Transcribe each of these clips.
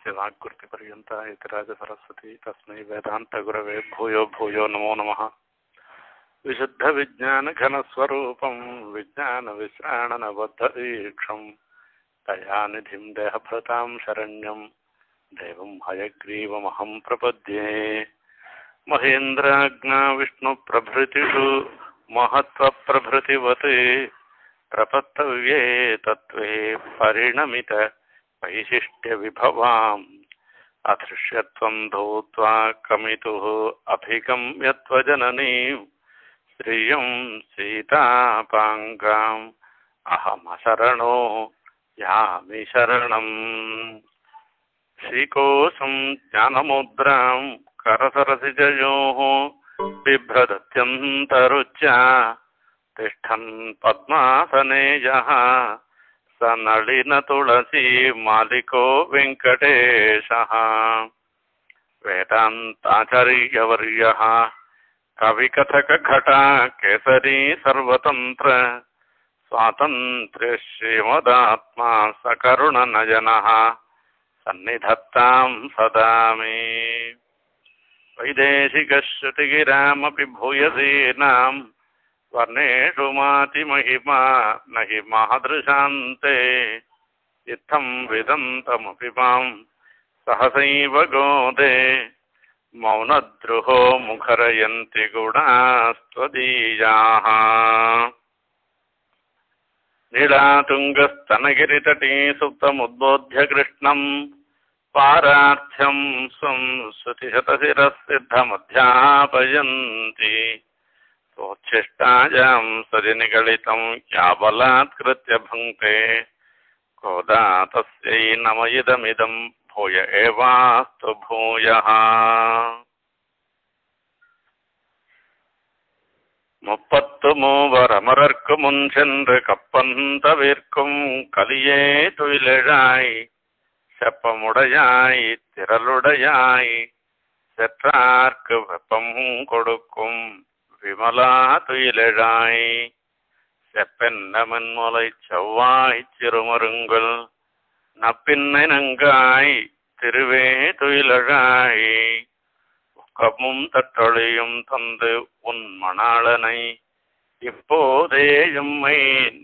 यस्य वाक्कृतिपर्यन्ता इति राजसरस्वती तस्मै वेदान्तगुरवे भूयो भूयो नमो नमः विशुद्धविज्ञानघनस्वरूपं विज्ञानविश्राणनबद्धदीक्षम् दयानिधिं देहभृतां शरण्यं देवं हयग्रीवमहं प्रपद्ये महेन्द्राज्ञा विष्णुप्रभृतिषु महत्त्वप्रभृतिवत् प्रपत्तव्ये तत्त्वे परिणमित वैशिष्ट्यविभवाम् अदृश्यत्वं धूत्वा कमितुः अभिगम्यत्वजननीं श्रियं सीतापाङ्गाम् अहमशरणो यामि शरणम् श्रीकोशं ज्ञानमुद्रां करसरसिजयोः बिभ्रदत्यन्तरुच्या तिष्ठन् पद्मासने यः स नളിनतुलसी मालिको वेङ्कटेशः वेदान्ताचार्यवर्यः कविकथकघटा केसरी सर्वतन्त्र स्वातन्त्र्यश्रीमदात्मा सकरुणनयनः सन्निधत्तां सदा मे वैदेशिकश्रुतिगिरामपि भूयसीनाम् वर्णेषु मातिमहिमा न हि मादृशान्ते इत्थं विदन्तमपि मां सहसैव गोदे मौनद्रुहो मुखरयन्ति गुणास्त्वदीयाः नीलातुङ्गस्तनगिरितटी सुप्तमुद्बोध्य कृष्णम् पारार्थ्यं स्वं श्रुतिशतशिरःसिद्धमध्यापयन्ति सोच्छिष्टायां सदिनिगलितं या बलात्कृत्य भुङ्क्ते कोदा तस्यै नम इदमिदं भूय एवास्तु भूयः முப்பத்து மூவரமரர்க்கு முன் சென்று கப்பந்தவிற்கும் கலியே துயிலெழாய் செப்பமுடையாய் திரளுடையாய் செற்றார்க்கு வெப்பம் கொடுக்கும் விமலா துயிலெழாய் செப்பென்னமன் முலை செவ்வாய் சிறுமருங்கள் நப்பின்னை நங்காய் திருவே துயிலழாய் கமும் தட்டொழியும் தந்து உன் மணாளனை இப்போதே எம்மை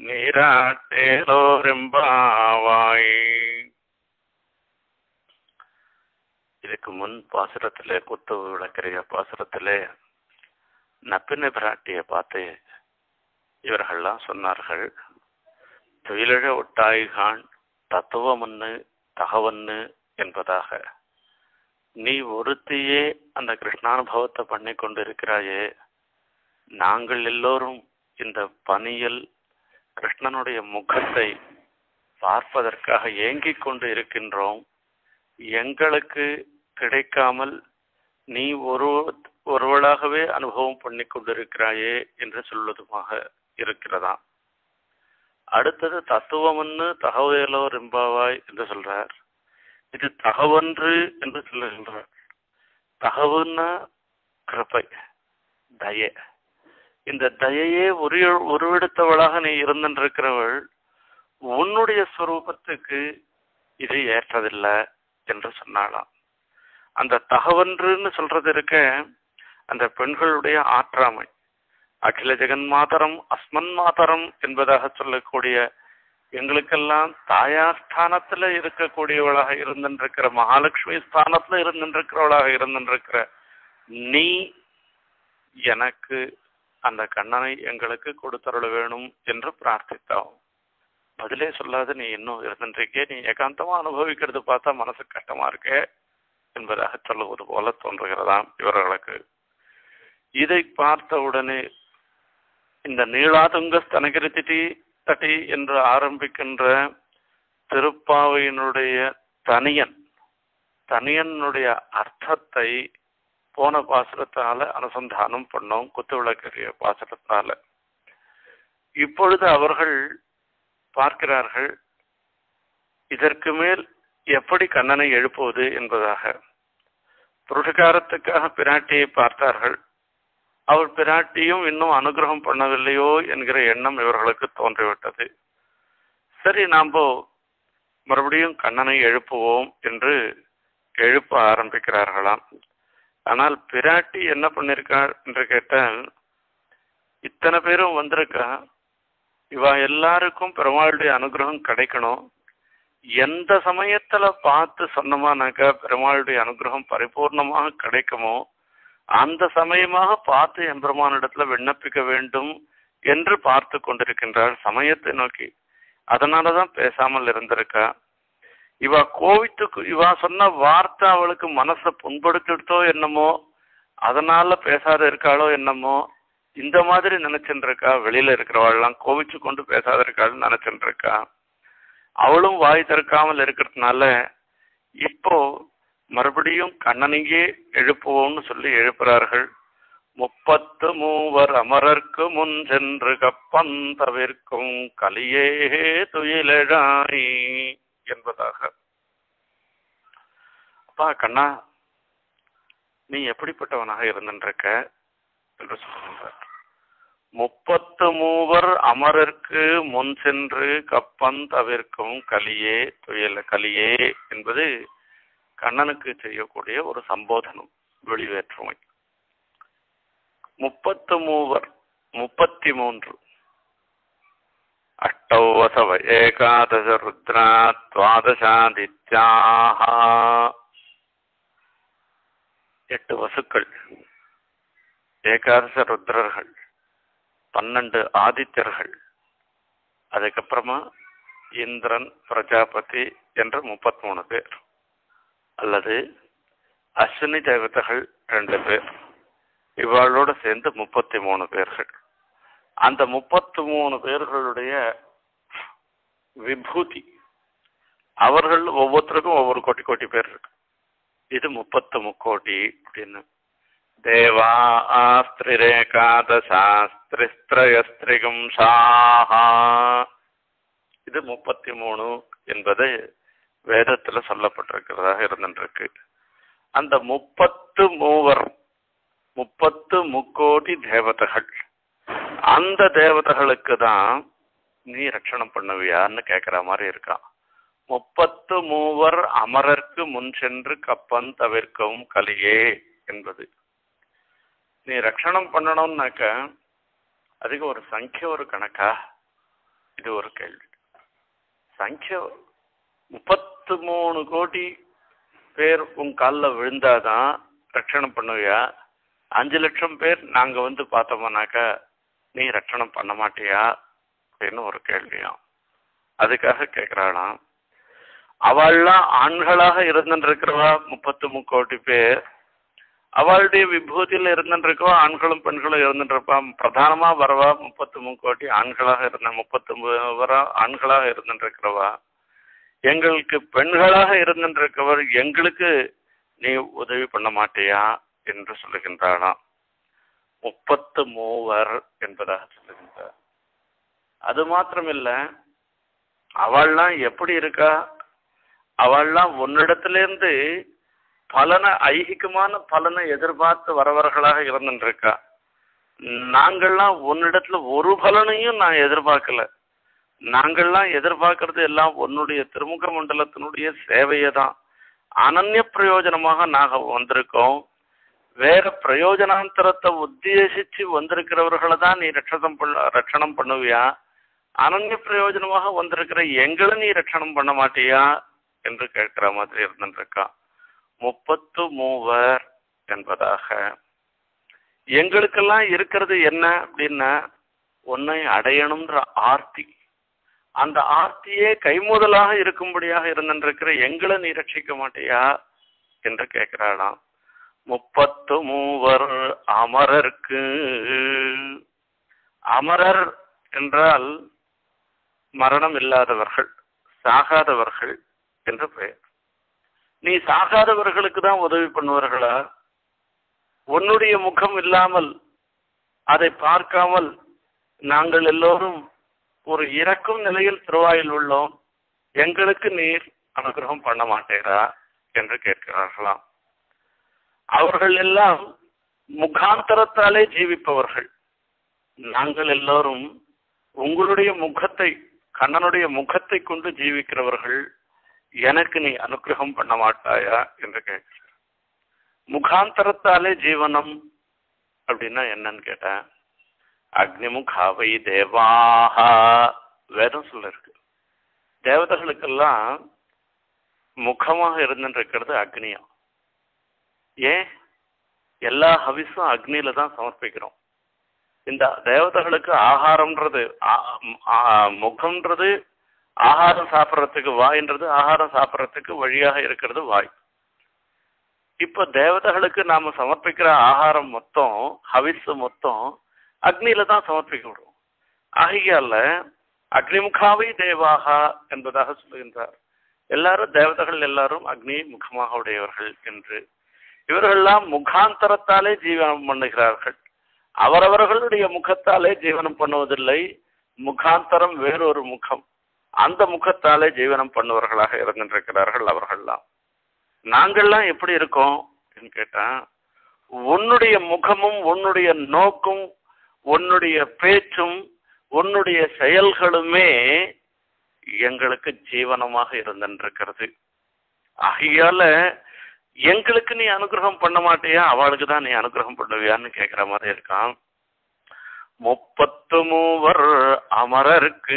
நீராட்டேலோரெம்பாவாய் இதுக்கு முன் பாசுரத்திலே குத்து விளக்கிறைய பாசுரத்திலே நப்பின பிராட்டியை பார்த்து இவர்கள்லாம் சொன்னார்கள் துயிலழ ஒட்டாய்கான் தத்துவமன்னு தகவன்னு என்பதாக நீ ஒருத்தியே அந்த கிருஷ்ணானுபவத்தை பண்ணி கொண்டிருக்கிறாயே நாங்கள் எல்லோரும் இந்த பனியில் கிருஷ்ணனுடைய முகத்தை பார்ப்பதற்காக ஏங்கிக் கொண்டு இருக்கின்றோம் எங்களுக்கு கிடைக்காமல் நீ ஒரு ஒருவளாகவே அனுபவம் பண்ணி கொண்டிருக்கிறாயே என்று சொல்வதுமாக இருக்கிறதா அடுத்தது தத்துவம்னு தகவலோ ரெம்பாவாய் என்று சொல்றார் இது தகவன்று என்று சொல்லுகின்றார் தகவுன்னா கிருப்பை தய இந்த தயையே ஒரு உருவெடுத்தவளாக நீ இருந்திருக்கிறவள் உன்னுடைய ஸ்வரூபத்துக்கு இது ஏற்றதில்லை என்று சொன்னாலாம் அந்த தகவன்றுன்னு சொல்றது இருக்க அந்த பெண்களுடைய ஆற்றாமை அகில ஜெகன் மாதரம் அஸ்மன் மாதரம் என்பதாக சொல்லக்கூடிய எங்களுக்கெல்லாம் தாயா ஸ்தானத்துல இருக்கக்கூடியவளாக இருந்திருக்கிற மகாலட்சுமி ஸ்தானத்துல இருந்திருக்கிறவளாக இருந்திருக்கிற நீ எனக்கு அந்த கண்ணனை எங்களுக்கு கொடுத்தருள வேணும் என்று பிரார்த்தித்தாவும் பதிலே சொல்லாத நீ இன்னும் இருந்திருக்கே நீ ஏகாந்தமா அனுபவிக்கிறது பார்த்தா மனசு கஷ்டமா இருக்கே என்பதாக சொல்லுவது போல தோன்றுகிறதாம் இவர்களுக்கு இதை பார்த்த உடனே இந்த நீளாதுங்க ஸ்தனகிருதி தட்டி என்று ஆரம்பிக்கின்ற திருப்பாவையினுடைய தனியன் தனியனுடைய அர்த்தத்தை போன பாசுரத்தால அனுசந்தானம் பண்ணோம் குத்து விளக்கிய பாசுரத்தால இப்பொழுது அவர்கள் பார்க்கிறார்கள் இதற்கு மேல் எப்படி கண்ணனை எழுப்புவது என்பதாக புருஷகாரத்துக்காக பிராட்டியை பார்த்தார்கள் அவள் பிராட்டியும் இன்னும் அனுகிரகம் பண்ணவில்லையோ என்கிற எண்ணம் இவர்களுக்கு தோன்றிவிட்டது சரி நாம் மறுபடியும் கண்ணனை எழுப்புவோம் என்று எழுப்ப ஆரம்பிக்கிறார்களாம் ஆனால் பிராட்டி என்ன பண்ணிருக்காள் என்று கேட்டால் இத்தனை பேரும் வந்திருக்கா இவ எல்லாருக்கும் பெருமாளுடைய அனுகிரகம் கிடைக்கணும் எந்த சமயத்துல பார்த்து சொன்னோமானாக்கா பெருமாளுடைய அனுகிரகம் பரிபூர்ணமாக கிடைக்குமோ அந்த சமயமாக பார்த்து எம்பெருமானிடத்துல விண்ணப்பிக்க வேண்டும் என்று பார்த்து கொண்டிருக்கின்றாள் சமயத்தை நோக்கி அதனாலதான் பேசாமல் இருந்திருக்கா இவ கோவித்துக்கு இவ சொன்ன வார்த்தை அவளுக்கு மனசை புண்படுத்திடுத்தோ என்னமோ அதனால பேசாத இருக்காளோ என்னமோ இந்த மாதிரி நினைச்சுட்டு இருக்கா வெளியில இருக்கிறவாள்லாம் கோவிச்சு கொண்டு பேசாத இருக்காள்னு நினைச்சுட்டு இருக்கா அவளும் வாய் திறக்காமல் இருக்கிறதுனால இப்போ மறுபடியும் கண்ணனையே எழுப்புவோம்னு சொல்லி எழுப்புறார்கள் முப்பத்து மூவர் அமரர்க்கு முன் சென்று கப்பம் தவிர்க்கும் கலியே துயிலழாய் என்பதாக அப்பா கண்ணா நீ எப்படிப்பட்டவனாக இருந்திருக்க என்று சொல்கின்றார் முப்பத்து மூவர் அமரர்க்கு முன் சென்று கப்பம் தவிர்க்கும் கலியே துயல கலியே என்பது கண்ணனுக்கு செய்யக்கூடிய ஒரு சம்போதனம் வெளிவேற்றுமை முப்பத்து மூவர் முப்பத்தி மூன்று அஷ்டௌ வசவ ஏகாதச ருத்ரா துவாதசாதித்யாக எட்டு வசுக்கள் ஏகாதச ருத்ரர்கள் பன்னெண்டு ஆதித்யர்கள் அதுக்கப்புறமா இந்திரன் பிரஜாபதி என்ற முப்பத்தி மூணு பேர் அல்லது அஸ்வினி தேவதைகள் ரெண்டு பேர் இவாளோட சேர்ந்து முப்பத்தி மூணு பேர்கள் அந்த முப்பத்தி மூணு பேர்களுடைய விபூதி அவர்கள் ஒவ்வொருத்தருக்கும் ஒவ்வொரு கோட்டி கோட்டி பேர் இருக்கு இது முப்பத்து முக்கோட்டி அப்படின்னு தேவா ஆஸ்திரிரேகாதசாஸ்திரிஸ்திரயஸ்திரிகும் சாஹா இது முப்பத்தி மூணு என்பது வேதத்துல சொல்லப்பட்டிருக்கிறதாக இருந்துருக்கு அந்த முப்பத்து மூவர் முப்பத்து முக்கோடி தேவதைகள் அந்த தேவதைகளுக்கு தான் நீ ரட்சணம் பண்ணுவியான்னு கேட்குற மாதிரி இருக்கான் முப்பத்து மூவர் அமரர்க்கு முன் சென்று கப்பன் தவிர்க்கவும் கலியே என்பது நீ ரட்சணம் பண்ணணும்னாக்க அதுக்கு ஒரு சங்கிய ஒரு கணக்கா இது ஒரு கேள்வி சங்கிய முப்பத்து மூணு கோடி பேர் உன் காலில் விழுந்தாதான் ரட்சணம் பண்ணுவியா அஞ்சு லட்சம் பேர் நாங்க வந்து பார்த்தோம்னாக்கா நீ ரட்சணம் பண்ண மாட்டியா அப்படின்னு ஒரு கேள்வியாம் அதுக்காக கேட்கிறாளாம் அவள்லாம் ஆண்களாக இருந்துருக்கிறவா முப்பத்து முக்கோடி பேர் அவளுடைய விபூதியில் இருந்துருக்கவா ஆண்களும் பெண்களும் இருந்துருப்பா பிரதானமா வரவா முப்பத்து முக்கோடி ஆண்களாக இருந்த முப்பத்து வர ஆண்களாக இருந்துருக்கிறவா எங்களுக்கு பெண்களாக இருந்துருக்கவர் எங்களுக்கு நீ உதவி பண்ண மாட்டியா என்று சொல்லுகின்றாளாம் முப்பத்து மூவர் என்பதாக சொல்லுகின்றார் அது மாத்திரமில்ல அவள்லாம் எப்படி இருக்கா அவள்லாம் உன்னிடத்திலிருந்து பலனை ஐகிகமான பலனை எதிர்பார்த்து வரவர்களாக இருந்துருக்கா நாங்கள்லாம் உன்னிடத்துல ஒரு பலனையும் நான் எதிர்பார்க்கல நாங்கள்லாம் எதிர்பார்க்கறது எல்லாம் உன்னுடைய திருமுக மண்டலத்தினுடைய சேவையை தான் அனன்ய பிரயோஜனமாக நாங்க வந்திருக்கோம் வேற பிரயோஜனாந்தரத்தை உத்தேசிச்சு வந்திருக்கிறவர்களை தான் நீ ரட்சணம் பண்ண ரட்சணம் பண்ணுவியா அனன்ய பிரயோஜனமாக வந்திருக்கிற எங்களை நீ ரட்சணம் பண்ண மாட்டியா என்று கேட்கிற மாதிரி இருந்துருக்கா முப்பத்து மூவர் என்பதாக எங்களுக்கெல்லாம் இருக்கிறது என்ன அப்படின்னா உன்னை அடையணும்ன்ற ஆர்த்தி அந்த ஆர்த்தியே கைமுதலாக இருக்கும்படியாக இருந்திருக்கிற எங்களை நீ ரட்சிக்க மாட்டியா என்று கேட்கிறாளாம் முப்பத்து மூவர் அமரர்க்கு அமரர் என்றால் மரணம் இல்லாதவர்கள் சாகாதவர்கள் என்று பெயர் நீ சாகாதவர்களுக்கு தான் உதவி பண்ணுவார்களா உன்னுடைய முகம் இல்லாமல் அதை பார்க்காமல் நாங்கள் எல்லோரும் ஒரு இறக்கும் நிலையில் திருவாயில் உள்ளோம் எங்களுக்கு நீர் அனுகிரகம் பண்ண மாட்டேரா என்று கேட்கிறார்களாம் அவர்கள் எல்லாம் முகாந்தரத்தாலே ஜீவிப்பவர்கள் நாங்கள் எல்லோரும் உங்களுடைய முகத்தை கண்ணனுடைய முகத்தை கொண்டு ஜீவிக்கிறவர்கள் எனக்கு நீ அனுகிரகம் பண்ண மாட்டாயா என்று கேட்கிறார் முகாந்தரத்தாலே ஜீவனம் அப்படின்னா என்னன்னு கேட்டேன் அக்னிமுகாவை தேவாக வேதம் சொல்ல இருக்கு தேவதைகளுக்கெல்லாம் முகமாக இருந்துருக்கிறது அக்னியா ஏன் எல்லா ஹவிஸும் அக்னியில தான் சமர்ப்பிக்கிறோம் இந்த தேவதைகளுக்கு ஆகாரம்ன்றது ஆ- ஆ- முகம்ன்றது ஆகாரம் சாப்பிட்றதுக்கு வாயின்றது ஆகாரம் சாப்பிட்றதுக்கு வழியாக இருக்கிறது வாய் இப்போ தேவதைகளுக்கு நாம சமர்ப்பிக்கிற ஆகாரம் மொத்தம் ஹவிஸ் மொத்தம் அக்னியில தான் சமர்ப்பிக்கப்படுவோம் ஆகையால அக்னிமுகாவை தேவாகா என்பதாக சொல்லுகின்றார் எல்லாரும் தேவதைகள் எல்லாரும் அக்னி முகமாக உடையவர்கள் என்று இவர்கள்லாம் முகாந்தரத்தாலே ஜீவனம் பண்ணுகிறார்கள் அவரவர்களுடைய முகத்தாலே ஜீவனம் பண்ணுவதில்லை முகாந்தரம் வேறொரு முகம் அந்த முகத்தாலே ஜீவனம் பண்ணுவர்களாக இருந்திருக்கிறார்கள் அவர்கள்லாம் நாங்கள்லாம் எப்படி இருக்கோம் கேட்டேன் உன்னுடைய முகமும் உன்னுடைய நோக்கும் உன்னுடைய பேச்சும் உன்னுடைய செயல்களுமே எங்களுக்கு ஜீவனமாக இருந்திருக்கிறது ஆகையால எங்களுக்கு நீ அனுகிரகம் பண்ண மாட்டியா அவளுக்கு தான் நீ அனுகிரகம் பண்ணுவியான்னு கேட்குற மாதிரி இருக்கான் முப்பத்து மூவர் அமரருக்கு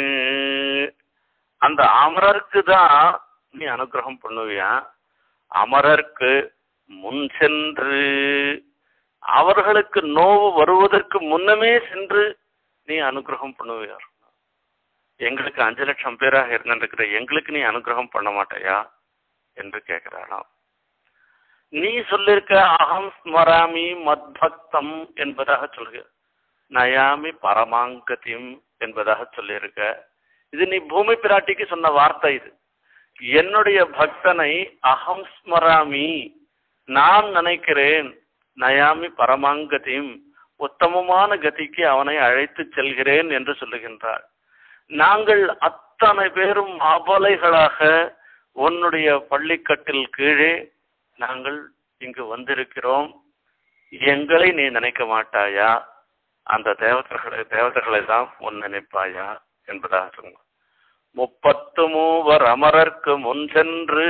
அந்த அமரருக்கு தான் நீ அனுகிரகம் பண்ணுவியா அமரருக்கு முன் சென்று அவர்களுக்கு நோவு வருவதற்கு முன்னமே சென்று நீ அனுகிரகம் பண்ணுவியார் எங்களுக்கு அஞ்சு லட்சம் பேராக இருந்திருக்கிற எங்களுக்கு நீ அனுகிரகம் பண்ண மாட்டாயா என்று கேட்கிறாராம் நீ சொல்லிருக்க அகம் ஸ்மராமி மத்பக்தம் என்பதாக சொல்லுக நயாமி பரமாங்கதியும் என்பதாக சொல்லியிருக்க இது நீ பூமி பிராட்டிக்கு சொன்ன வார்த்தை இது என்னுடைய பக்தனை அகம் ஸ்மராமி நான் நினைக்கிறேன் நயாமி பரமாங்கதியும் உத்தமமான கதிக்கு அவனை அழைத்து செல்கிறேன் என்று சொல்லுகின்றார் நாங்கள் அத்தனை பேரும் அபலைகளாக உன்னுடைய பள்ளிக்கட்டில் கீழே நாங்கள் இங்கு வந்திருக்கிறோம் எங்களை நீ நினைக்க மாட்டாயா அந்த தேவதைகளை தேவதைகளை தான் உன் நினைப்பாயா என்பதாக சொன்னார் முப்பத்து மூவர் அமரர்க்கு முன் சென்று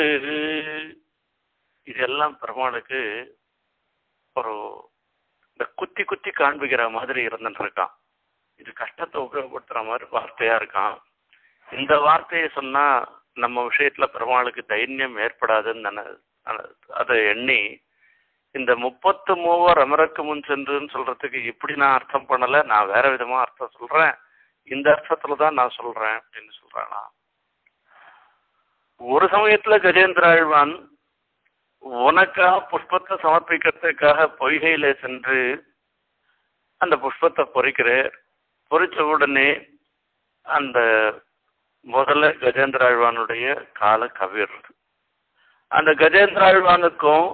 இதெல்லாம் பெருமாளுக்கு ஒரு இந்த குத்தி குத்தி காண்பிக்கிற மாதிரி இருந்துட்டு இருக்கான் இது கஷ்டத்தை உபயோகப்படுத்துற மாதிரி வார்த்தையா இருக்கான் இந்த வார்த்தையை சொன்னா நம்ம விஷயத்துல பெருமாளுக்கு தைரியம் ஏற்படாதுன்னு நினை- அத- அதை எண்ணி இந்த முப்பத்து மூவர் அமரக்கு முன் சென்றுன்னு சொல்றதுக்கு இப்படி நான் அர்த்தம் பண்ணல நான் வேற விதமா அர்த்தம் சொல்றேன் இந்த அர்த்தத்துல தான் நான் சொல்றேன் அப்படின்னு சொல்றானா ஒரு சமயத்துல கஜேந்திர ஆழ்வான் உனக்காக புஷ்பத்தை சமர்ப்பிக்கிறதுக்காக பொய்கையில சென்று அந்த புஷ்பத்தை பொறிக்கிறார் பொறிச்ச உடனே அந்த முதல்ல கஜேந்திர ஆழ்வானுடைய கால கவிர்றது அந்த கஜேந்திர ஆழ்வானுக்கும்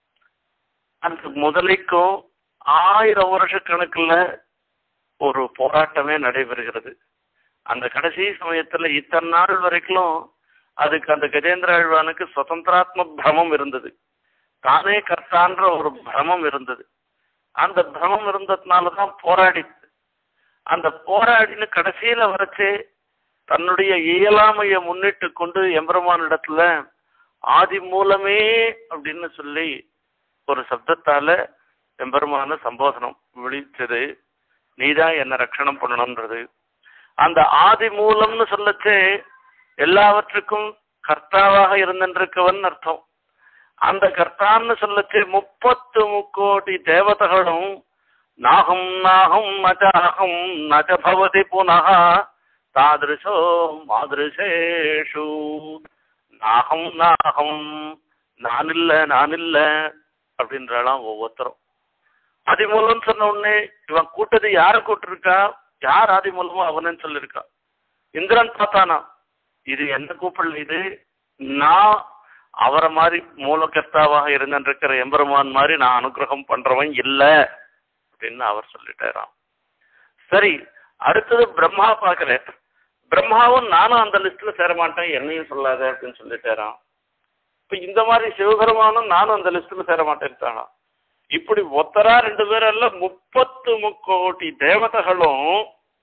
அந்த முதலைக்கும் ஆயிரம் வருஷ கணக்குல ஒரு போராட்டமே நடைபெறுகிறது அந்த கடைசி சமயத்துல இத்தனை நாள் வரைக்கும் அதுக்கு அந்த கஜேந்திர ஆழ்வானுக்கு சுதந்திராத்ம பிரமம் இருந்தது தானே கர்த்தான்ற ஒரு பிரமம் இருந்தது அந்த பிரமம் இருந்ததுனாலதான் போராடிச்சு அந்த போராடின்னு கடைசியில வரைச்சு தன்னுடைய இயலாமையை முன்னிட்டு கொண்டு எம்பெருமானிடத்துல ஆதி மூலமே அப்படின்னு சொல்லி ஒரு சப்தத்தால எம்பெருமான சம்போதனம் விழிச்சது நீதான் என்ன ரட்சணம் பண்ணணும்ன்றது அந்த ஆதி மூலம்னு சொல்லச்சே எல்லாவற்றுக்கும் கர்த்தாவாக இருந்திருக்கவன் அர்த்தம் அந்த கர்த்தான்னு சொல்லச்சு முப்பத்து முக்கோடி தேவதைகளும் நாகம் நாகம் நஜாகம் நஜ பவதி புனः தாதிருஷோ மாதிருஷேஷு நாகம் நாகம் நான் இல்ல நான் இல்ல அப்படின்றாலாம் ஒவ்வொருத்தரும் ஆதிமூலம் சொன்ன உடனே இவன் கூட்டது யாரை கூட்டிருக்கா யார் ஆதிமூலமோ அவனன்னு சொல்லியிருக்கா இந்திரன் பார்த்தானா இது என்ன கூப்பிடல இது நான் அவரை மாதிரி மூலகர்த்தாவாக இருந்திருக்கிற எம்பெருமான் மாதிரி நான் அனுகிரகம் பண்றவன் இல்ல அப்படின்னு அவர் சொல்லிட்டாராம் சரி அடுத்தது பிரம்மா பார்க்கிறேன் பிரம்மாவும் நானும் அந்த லிஸ்ட்ல சேர மாட்டேன் என்னையும் சொல்லாத அப்படின்னு சொல்லிட்டாராம் இப்ப இந்த மாதிரி சிவபெருமானும் நானும் அந்த லிஸ்ட்ல சேர மாட்டேன்ட்டானா இப்படி ஒத்தரா ரெண்டு பேரும் எல்லாம் முப்பத்து முக்கோடி தேவதைகளும்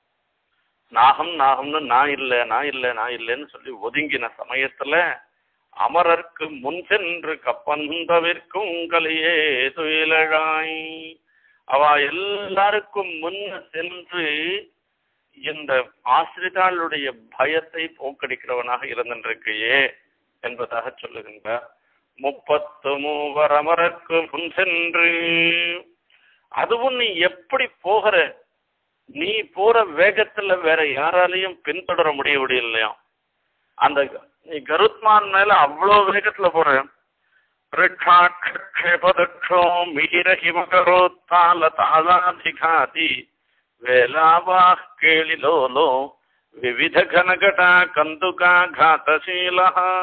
நாகம் நாகம்னு நான் இல்லை நான் இல்லை நான் இல்லைன்னு சொல்லி ஒதுங்கின சமயத்துல அமரர்க்கு முன் சென்று கப்பந்தவிற்கும் கலியே துயிலழாய் அவ எல்லாருக்கும் முன்ன சென்று இந்த ஆசிரிதாளுடைய பயத்தை போக்கடிக்கிறவனாக இருந்திருக்கையே என்பதாக சொல்லுகின்றார் முப்பத்து மூவர் அமரர்க்கு முன் சென்று அதுவும் நீ எப்படி போகிற நீ போற வேகத்துல வேற யாராலையும் பின்தொடர முடிய இல்லையா அந்த நீ கருத்மான் மேல அவ்வளோ வேகத்துல போற ரிக்ஷாட்சேபதக்ஷோ மிகிர ஹிமகரோத்தால தாளாதிகாதி வேலாவாஹ் கேளிலோலோ விவித கனகடா கந்துகா காத்தசீலா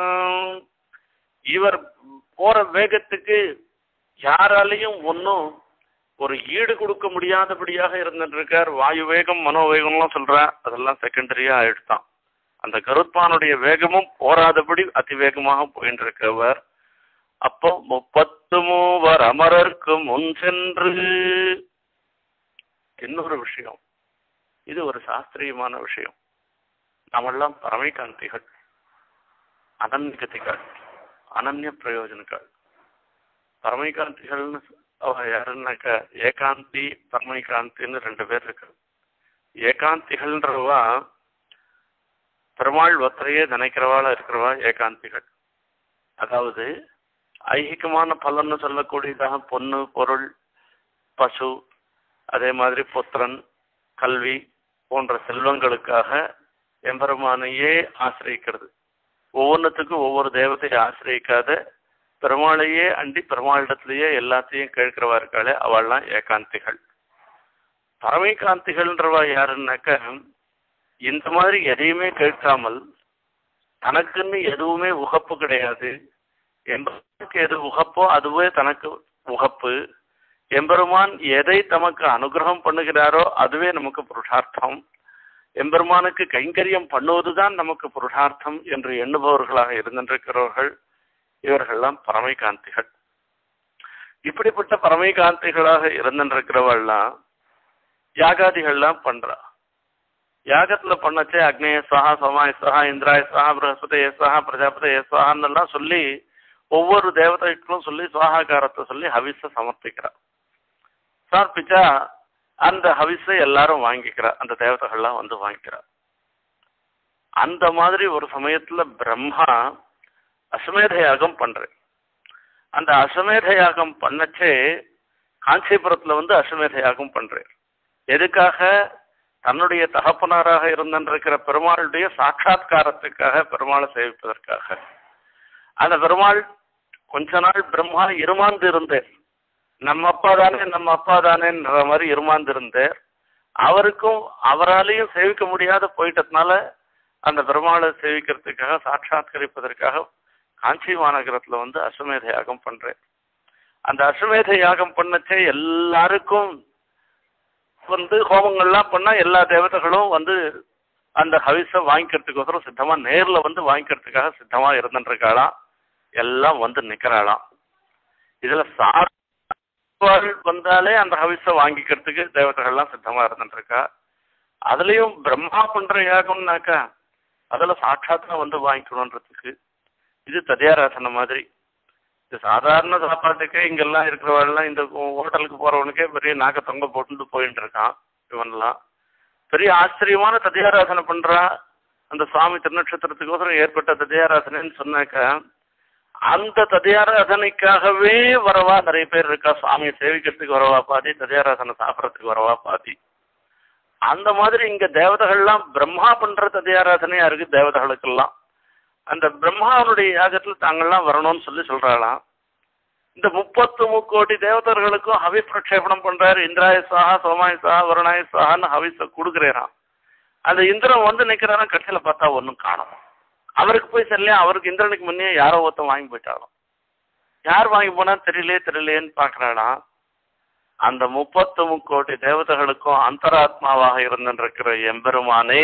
இவர் போற வேகத்துக்கு யாராலையும் ஒன்றும் ஒரு ஈடு கொடுக்க முடியாதபடியாக இருந்துட்டு இருக்கார் வாயு வேகம் மனோவேகம்லாம் சொல்ற அதெல்லாம் செகண்டரியா ஆயிடுதான் அந்த கருத்மானுடைய வேகமும் போராதபடி அதிவேகமாக போயிட்டு இருக்கவர் அப்போ முப்பத்து மூவர் அமரர்க்கு முன் சென்று இன்னொரு விஷயம் இது ஒரு சாஸ்திரியமான விஷயம் நாமெல்லாம் பரமைகாந்திகள் அனன்யகதிகள் அனன்ய பிரயோஜனங்கள் பரமைகாந்திகள்னு அவ யாருன்னாக்கா ஏகாந்தி பரமைகாந்தின்னு ரெண்டு பேர் இருக்கு ஏகாந்திகள்ன்றவா பெருமாள் ஒத்தரையே நினைக்கிறவாளா இருக்கிறவா ஏகாந்திகள் அதாவது ஐகிகமான பலன்னு சொல்லக்கூடியதாக பொண்ணு பொருள் பசு அதே மாதிரி புத்திரன் கல்வி போன்ற செல்வங்களுக்காக எம்பெருமானையே ஆசிரியிக்கிறது ஒவ்வொன்றுத்துக்கும் ஒவ்வொரு தெய்வத்தையும் ஆசிரியிக்காத பெருமாளையே அண்டி பெருமாளிடத்திலேயே எல்லாத்தையும் கேட்கிறவா இருக்காளே அவள்லாம் ஏகாந்திகள் பரமைகாந்திகள்ன்றவா யாருன்னாக்க இந்த மாதிரி எதையுமே கேட்காமல் தனக்குன்னு எதுவுமே உகப்பு கிடையாது எம்பெருமானுக்கு எது உகப்போ அதுவே தனக்கு உகப்பு எம்பெருமான் எதை தமக்கு அனுகிரகம் பண்ணுகிறாரோ அதுவே நமக்கு புருஷார்த்தம் எம்பெருமானுக்கு கைங்கரியம் பண்ணுவதுதான் நமக்கு புருஷார்த்தம் என்று எண்ணுபவர்களாக இருந்திருக்கிறவர்கள் இவர்கள்லாம் பரமைகாந்திகள் இப்படிப்பட்ட பரமைகாந்திகளாக இருந்திருக்கிறவள்லாம் யாகாதிகள்லாம் பண்றா யாகத்துல பண்ணச்சே அக்னேய சஹா சமாய சஹா இந்திராய சஹா பிரகஸ்பதய சஹா பிரஜாபதய சஹான்னெல்லாம் சொல்லி ஒவ்வொரு தேவதைகளும் சொல்லி சுவாகாரத்தை சொல்லி ஹவிஸ சமர்ப்பிக்கிறா சமர்ப்பிச்சா அந்த ஹவிஸை எல்லாரும் வாங்கிக்கிறா அந்த தேவதைகள்லாம் வந்து வாங்கிக்கிறா அந்த மாதிரி ஒரு சமயத்துல பிரம்மா அஸ்வமேத யாகம் பண்றேன் அந்த அஸ்வமேத யாகம் பண்ணச்சே காஞ்சிபுரத்துல வந்து அஸ்வமேத யாகம் பண்றேன் எதுக்காக தன்னுடைய தகப்பனாராக இருந்திருக்கிற பெருமாளுடைய சாட்சா்காரத்துக்காக பெருமாளை சேவிப்பதற்காக அந்த பெருமாள் கொஞ்ச நாள் பிரம்மா இருமாந்து இருந்தேன் நம்ம அப்பா தானே நம்ம அப்பா தானேன்ற மாதிரி இருமாந்து இருந்தேன் அவருக்கும் அவராலையும் சேவிக்க முடியாத போயிட்டதுனால அந்த பெருமாளை சேவிக்கிறதுக்காக சாட்சாத்கரிப்பதற்காக காஞ்சி மாநகரத்துல வந்து அஸ்வமேத யாகம் பண்றேன் அந்த அஸ்வமேத யாகம் பண்ணச்சே எல்லாருக்கும் வந்து ஹோமங்கள்லாம் பண்ணா எல்லா தேவதைகளும் வந்து அந்த ஹவிஸை வாங்கிக்கிறதுக்கோசரம் சித்தமா நேர்ல வந்து வாங்கிக்கிறதுக்காக சித்தமா இருந்துருக்காளாம் எல்லாம் வந்து நிக்கிறாளாம் இதுல சார் வந்தாலே அந்த ஹவிஸை வாங்கிக்கிறதுக்கு தேவதைகள்லாம் சித்தமா இருந்துருக்கா அதுலயும் பிரம்மா பண்ற யாகம்னாக்கா அதுல சாட்சாத்தா வந்து வாங்கிக்கணுன்றதுக்கு இது ததியாராசன மாதிரி இது சாதாரண சாப்பாட்டுக்கே இங்கெல்லாம் இருக்கிறவெல்லாம் இந்த ஹோட்டலுக்கு போறவனுக்கே பெரிய நாக்க தொங்க போட்டுட்டு போயிட்டு இருக்கான் இவன்லாம் பெரிய ஆச்சரியமான ததியாராசனை பண்றா அந்த சுவாமி திருநட்சத்திரத்துக்கோசரம் ஏற்பட்ட ததியாராசனைன்னு சொன்னாக்க அந்த ததியாராதனைக்காகவே வரவா நிறைய பேர் இருக்கா சுவாமியை சேவிக்கிறதுக்கு வரவா பாதி ததியாராசனை சாப்பிட்றதுக்கு வரவா பாதி அந்த மாதிரி இங்க தேவதைகள்லாம் பிரம்மா பண்ற ததியாராதனையா இருக்கு தேவதைகளுக்கெல்லாம் அந்த பிரம்மாவனுடைய யாகத்துல தாங்கள்லாம் வரணும்னு சொல்லி சொல்றாளாம் இந்த முப்பத்து முக்கோடி தேவதர்களுக்கும் ஹவி பிரக்ஷேபணம் பண்றாரு இந்திராய சாஹா சோமாய சாஹா வருணாய சாஹான்னு ஹவிஸ கொடுக்குறாராம் அந்த இந்திரன் வந்து நிக்கிறாராம் கடைசியில பார்த்தா ஒன்றும் காணும் அவருக்கு போய் சரியில்லையா அவருக்கு இந்திரனுக்கு முன்னே யாரோ ஒருத்தன் வாங்கி போயிட்டாலும் யார் வாங்கி போனா தெரியலையே தெரியலையேன்னு பாக்குறாளாம் அந்த முப்பத்து முக்கோடி தேவதைகளுக்கும் அந்தராத்மாவாக இருந்திருக்கிற எம்பெருமானே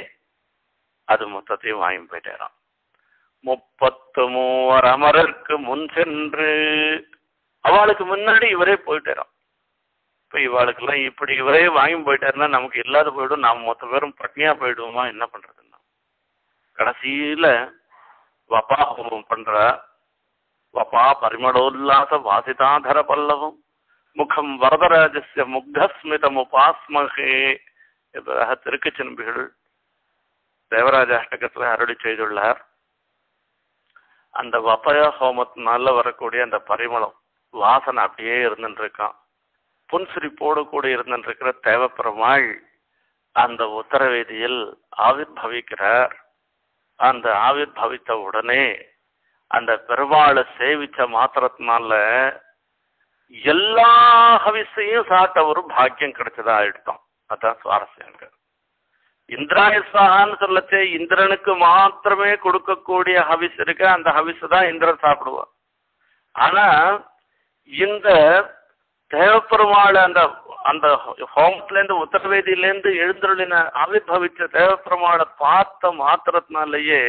அது மொத்தத்தையும் வாங்கி போயிட்டாராம் முப்பத்து மூவர் அமரருக்கு முன் சென்று அவளுக்கு முன்னாடி இவரே போயிட்டாராம் இப்ப இவாளுக்கெல்லாம் இப்படி இவரே வாங்கி போயிட்டாருன்னா நமக்கு இல்லாத போயிடும் நாம் மொத்த பேரும் பட்னியா போயிடுவோமா என்ன பண்றதுன்னா கடைசியில வபா ஹோமம் பண்ற வபா பரிமளோல்லாச வாசிதாதர பல்லவம் முகம் வரதராஜஸ்ய முக்தஸ்மிதம் உபாஸ்மகே என்பதாக திருக்கச்சினம்பிகள் தேவராஜ அஷ்டகத்துல அருளி செய்துள்ளார் அந்த வபய ஹோமத்தினால வரக்கூடிய அந்த பரிமளம் வாசனை அப்படியே இருந்துட்டு இருக்கான் புன்சிரிப்போடு கூட இருந்துட்டு இருக்கிற தேவப்பெருமாள் அந்த உத்தரவேதியில் ஆவிர் பவிக்கிறார் அந்த ஆவிர் பவித்த உடனே அந்த பெருமாளை சேவிச்ச மாத்திரத்தினால எல்லா ஹவிசையும் சாட்ட ஒரு பாக்கியம் கிடைச்சதா ஆயிடுத்தோம் அதான் சுவாரஸ்யங்க இந்திராய சுவாகான்னு சொல்லச்சே இந்திரனுக்கு மாத்திரமே கொடுக்கக்கூடிய ஹவிஸ் இருக்கு அந்த ஹவிஸ் தான் இந்திரன் சாப்பிடுவான் ஆனா இந்த தேவப்பெருமாள் அந்த அந்த ஹோமத்திலேருந்து உத்தரவேதியிலேருந்து எழுந்தருளின ஆவிர்பவிச்ச தேவப்பெருமாளை பார்த்த மாத்திரத்தினாலேயே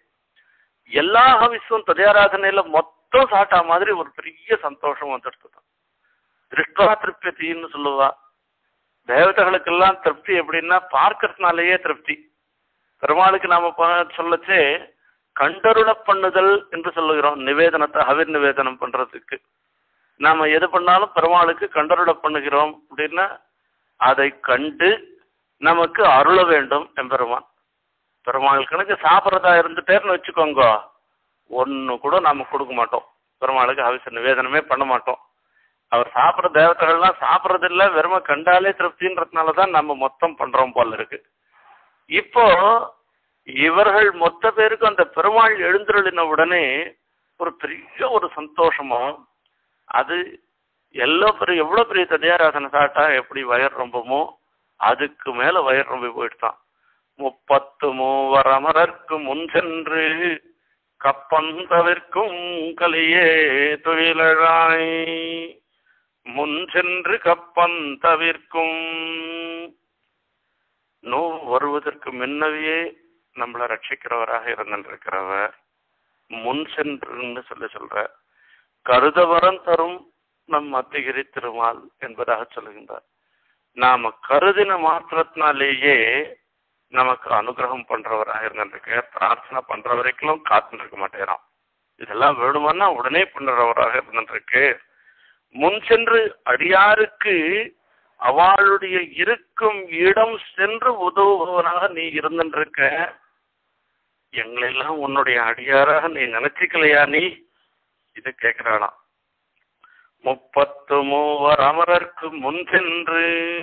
எல்லா ஹவிஸும் துரியாராதனையில மொத்தம் சாட்டா மாதிரி ஒரு பெரிய சந்தோஷம் வந்துடுது திருஷ்டா திருப்தின்னு சொல்லுவா தேவதைகளுக்கெல்லாம் திருப்தி எப்படின்னா பார்க்கறதுனாலேயே திருப்தி பெருமாளுக்கு நாம ப- சொல்லச்சே கண்டருள பண்ணுதல் என்று சொல்லுகிறோம் நிவேதனத்தை ஹவிர் நிவேதனம் பண்றதுக்கு நாம எது பண்ணாலும் பெருமாளுக்கு கண்டருள பண்ணுகிறோம் அப்படின்னா அதை கண்டு நமக்கு அருள வேண்டும் எம்பெருமான் பெருமாள் கணக்கு சாப்பிட்றதா இருந்துட்டேன்னு வச்சுக்கோங்க ஒன்று கூட நாம கொடுக்க மாட்டோம் பெருமாளுக்கு ஹவிச நிவேதனமே பண்ண மாட்டோம் அவர் சாப்பிட்ற தேவதைகள்லாம் சாப்பிட்றது இல்ல வெறும கண்டாலே திருப்தின்றதுனால தான் நம்ம மொத்தம் பண்றோம் போல இருக்கு இப்போ இவர்கள் மொத்த பேருக்கும் அந்த பெருமாள் எழுந்தருளின உடனே ஒரு பெரிய ஒரு சந்தோஷமும் அது எவ்வளோ பெரிய எவ்வளோ பெரிய ததியாராசனை சாட்டா எப்படி வயர் ரொம்பமோ அதுக்கு மேல வயர் ரொம்ப போயிடுதான் முப்பத்து மூவர் அமரர்க்கு முன் சென்று கப்பந்தவிற்கும் கலியே தொழிலாய் முன் சென்று கப்பந்தவிற்கும் நோ வருவதற்கு முன்னவே நம்மளை ரட்சிக்கிறவராக இருந்திருக்கிறவர் முன் சென்றுன்னு சொல்லி சொல்ற கருதவரம் தரும் நம் அத்திகிரி திருமால் என்பதாக சொல்லுகின்றார் நாம கருதின மாத்திரத்தினாலேயே நமக்கு அனுகிரகம் பண்றவராக இருந்திருக்க பிரார்த்தனை பண்ற வரைக்கும் காத்துட்டு இருக்க மாட்டேறான் இதெல்லாம் வேணுமன்னா உடனே பண்றவராக இருந்திருக்கு முன் சென்று அடியாருக்கு அவளுடைய இருக்கும் இடம் சென்று உதவுபவனாக நீ இருந்திருக்க எங்களெல்லாம் உன்னுடைய அடியாராக நீ நினைச்சிக்கலையா நீ இது கேட்கிறாளாம் முப்பத்து மூவர் அமரர்க்கு முன் சென்று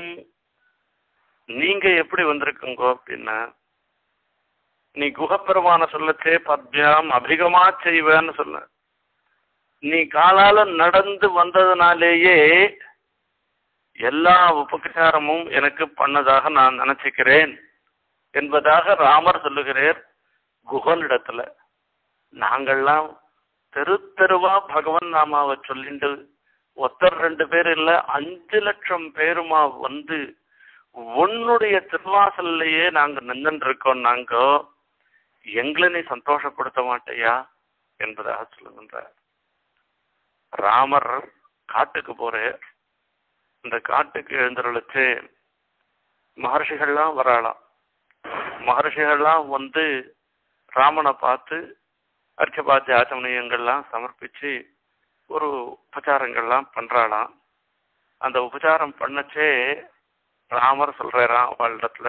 நீங்க எப்படி வந்திருக்குங்க அப்படின்னா நீ குகப்பெருமான சொல்லச்சே பத்யாம் அபிகமா செய்வேன்னு சொல்ல நீ காலால நடந்து வந்ததுனாலேயே எல்லா உபகாரமும் எனக்கு பண்ணதாக நான் நினைச்சுக்கிறேன் என்பதாக ராமர் சொல்லுகிறார் குகனிடத்துல நாங்கள்லாம் தெரு தெருவா பகவன் நாமாவை சொல்லிண்டு ஒருத்தர் ரெண்டு பேர் இல்ல அஞ்சு லட்சம் பேருமா வந்து உன்னுடைய திருவாசல்லையே நாங்க நின்றுட்டு இருக்கோம் நாங்க எங்களை நீ சந்தோஷப்படுத்த மாட்டேயா என்பதாக சொல்லுகின்றார் ராமர் காட்டுக்கு போறார் இந்த காட்டுக்கு எழுந்தருளுச்சு மகர்ஷிகள்லாம் வராளாம் மகர்ஷிகள்லாம் வந்து ராமனை பார்த்து அர்ச்சபாத்திய ஆச்சமணியங்கள்லாம் சமர்ப்பிச்சு ஒரு உபச்சாரங்கள்லாம் பண்றாளாம் அந்த உபச்சாரம் பண்ணச்சே ராமர் சொல்றாராம் அவளிடத்துல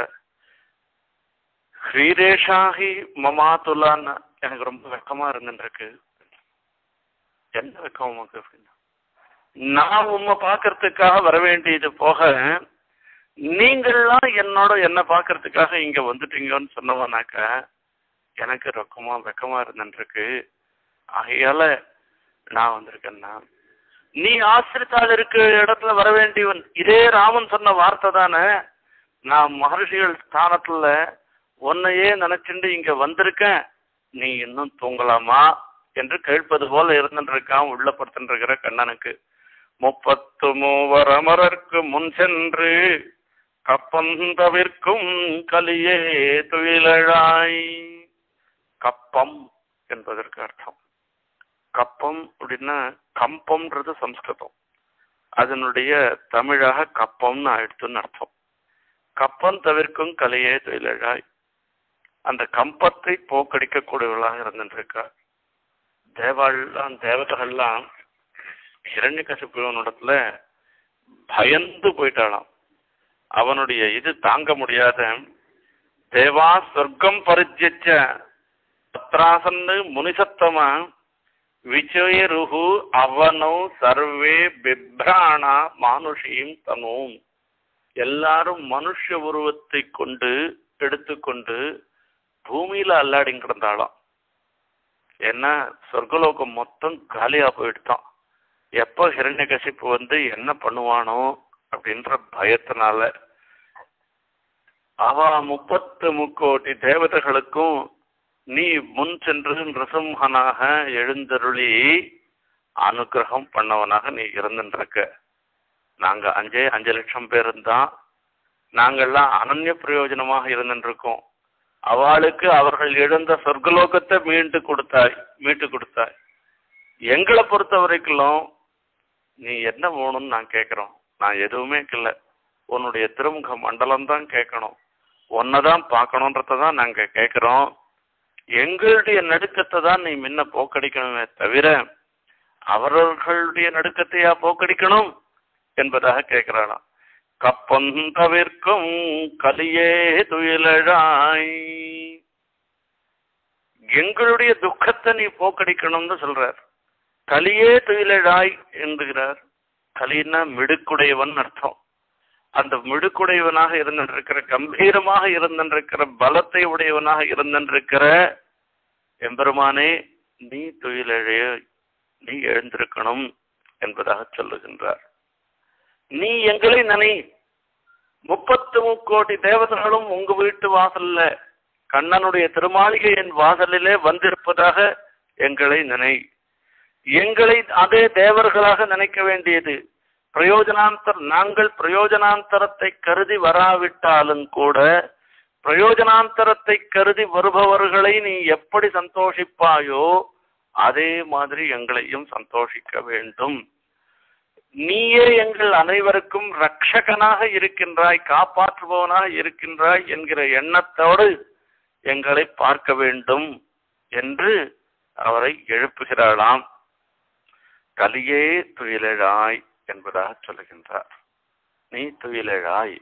ஸ்ரீரேஷாகி மமாதுலான்னு எனக்கு ரொம்ப வெக்கமா இருந்துருக்கு என்ன வெக்கம் உமக்கு அப்படின்னா நான் உம்மை பார்க்கறதுக்காக வர வேண்டியது போக நீங்கள்லாம் என்னோட என்ன பார்க்கறதுக்காக இங்க வந்துட்டீங்கன்னு சொன்னவனாக்க எனக்கு ரொக்கமா வெக்கமா இருந்துருக்கு ஆகையால நான் வந்திருக்கேன்னா நீ ஆசிரித்தால் இருக்க இடத்துல வர வேண்டியவன் இதே ராமன் சொன்ன வார்த்தை தானே நான் மகர்ஷிகள் ஸ்தானத்துல உன்னையே நினைச்சுண்டு இங்க வந்திருக்கேன் நீ இன்னும் தூங்கலாமா என்று கேட்பது போல இருந்துருக்கான் உள்ள படுத்துருக்கிற கண்ணனுக்கு முப்பத்து மூவர் அமரர்க்கு முன் சென்று கப்பந்தவிற்கும் கலியே துயிலழாய் கப்பம் என்பதற்கு அர்த்தம் கப்பம் அப்படின்னா கம்பம்ன்றது சம்ஸ்கிருதம் அதனுடைய தமிழாக கப்பம்னு ஆயிடுத்துன்னு அர்த்தம் கப்பம் தவிர்க்கும் கலையே தொழிலழாய் அந்த கம்பத்தை போக்கடிக்கக்கூடியவர்களாக இருந்துருக்கா தேவாள்லாம் தேவதைகள்லாம் ஹிரண்ய கசிப்புவனிடத்துல பயந்து போயிட்டாளாம் அவனுடைய இது தாங்க முடியாத தேவா சொர்க்கம் பரிஜ்யச்ச பத்ராசன்னு முனிசத்தமா விஜயருகு அவனோ சர்வே பிப்ராணா மானுஷீம் தனூம் எல்லாரும் மனுஷ உருவத்தை கொண்டு எடுத்துக்கொண்டு பூமியில அல்லாடிங் கிடந்தாளாம் ஏன்னா சொர்க்கலோகம் மொத்தம் காலியா போயிடுதான் எப்போ ஹிரண்யகசிப்பு வந்து என்ன பண்ணுவானோ அப்படின்ற பயத்தினால அவ முப்பத்து முக்கோடி தேவதைகளுக்கும் நீ முன் சென்று நிருசிம்ஹனாக எழுந்தருளி அனுகிரகம் பண்ணவனாக நீ இருந்துருக்க நாங்க அஞ்சே அஞ்சு லட்சம் பேர் தான் நாங்கள்லாம் அனன்ய பிரயோஜனமாக இருந்துருக்கோம் அவளுக்கு அவர்கள் இழந்த சொர்க்கலோகத்தை மீண்டு கொடுத்தாய் மீட்டு கொடுத்தாய் எங்களை பொறுத்த வரைக்கும் நீ என்ன வேணும்னு நான் கேட்குறோம் நான் எதுவுமே இல்லை உன்னுடைய திருமுக மண்டலம் தான் கேட்கணும் ஒன்னை தான் பார்க்கணுன்றத தான் நாங்கள் கேட்குறோம் எங்களுடைய நடுக்கத்தை தான் நீ முன்ன போக்கடிக்கணுமே தவிர அவர்களுடைய நடுக்கத்தையா போக்கடிக்கணும் என்பதாக கேட்கிறாளாம் கப்பந்தவிற்கும் கலியே துயிலழாய் எங்களுடைய துக்கத்தை நீ போக்கடிக்கணும்னு சொல்றார் கலியே துயிலழாய் என்கிறார் கலின்னா மிடுக்குடையவன் அர்த்தம் அந்த மிடுக்குடையவனாக இருந்திருக்கிற கம்பீரமாக இருந்திருக்கிற பலத்தை உடையவனாக இருந்திருக்கிற எம்பெருமானே நீ துயிலழைய நீ எழுந்திருக்கணும் என்பதாக சொல்லுகின்றார் நீ எங்களை நினை முப்பத்து முக்கோடி தேவதைகளும் உங்க வீட்டு வாசல்ல கண்ணனுடைய திருமாளிகை என் வாசலிலே வந்திருப்பதாக எங்களை நினை எங்களை அதே தேவர்களாக நினைக்க வேண்டியது பிரயோஜனாந்தர் நாங்கள் பிரயோஜனாந்தரத்தை கருதி வராவிட்டாலும் கூட பிரயோஜனாந்தரத்தை கருதி வருபவர்களை நீ எப்படி சந்தோஷிப்பாயோ அதே மாதிரி எங்களையும் சந்தோஷிக்க வேண்டும் நீயே எங்கள் அனைவருக்கும் ரட்சகனாக இருக்கின்றாய் காப்பாற்றுபவனாக இருக்கின்றாய் என்கிற எண்ணத்தோடு எங்களை பார்க்க வேண்டும் என்று அவரை எழுப்புகிறாளாம் கலியே துயிலழாய் என்பதாக சொல்லுகின்றார் நீ துயிலழாய்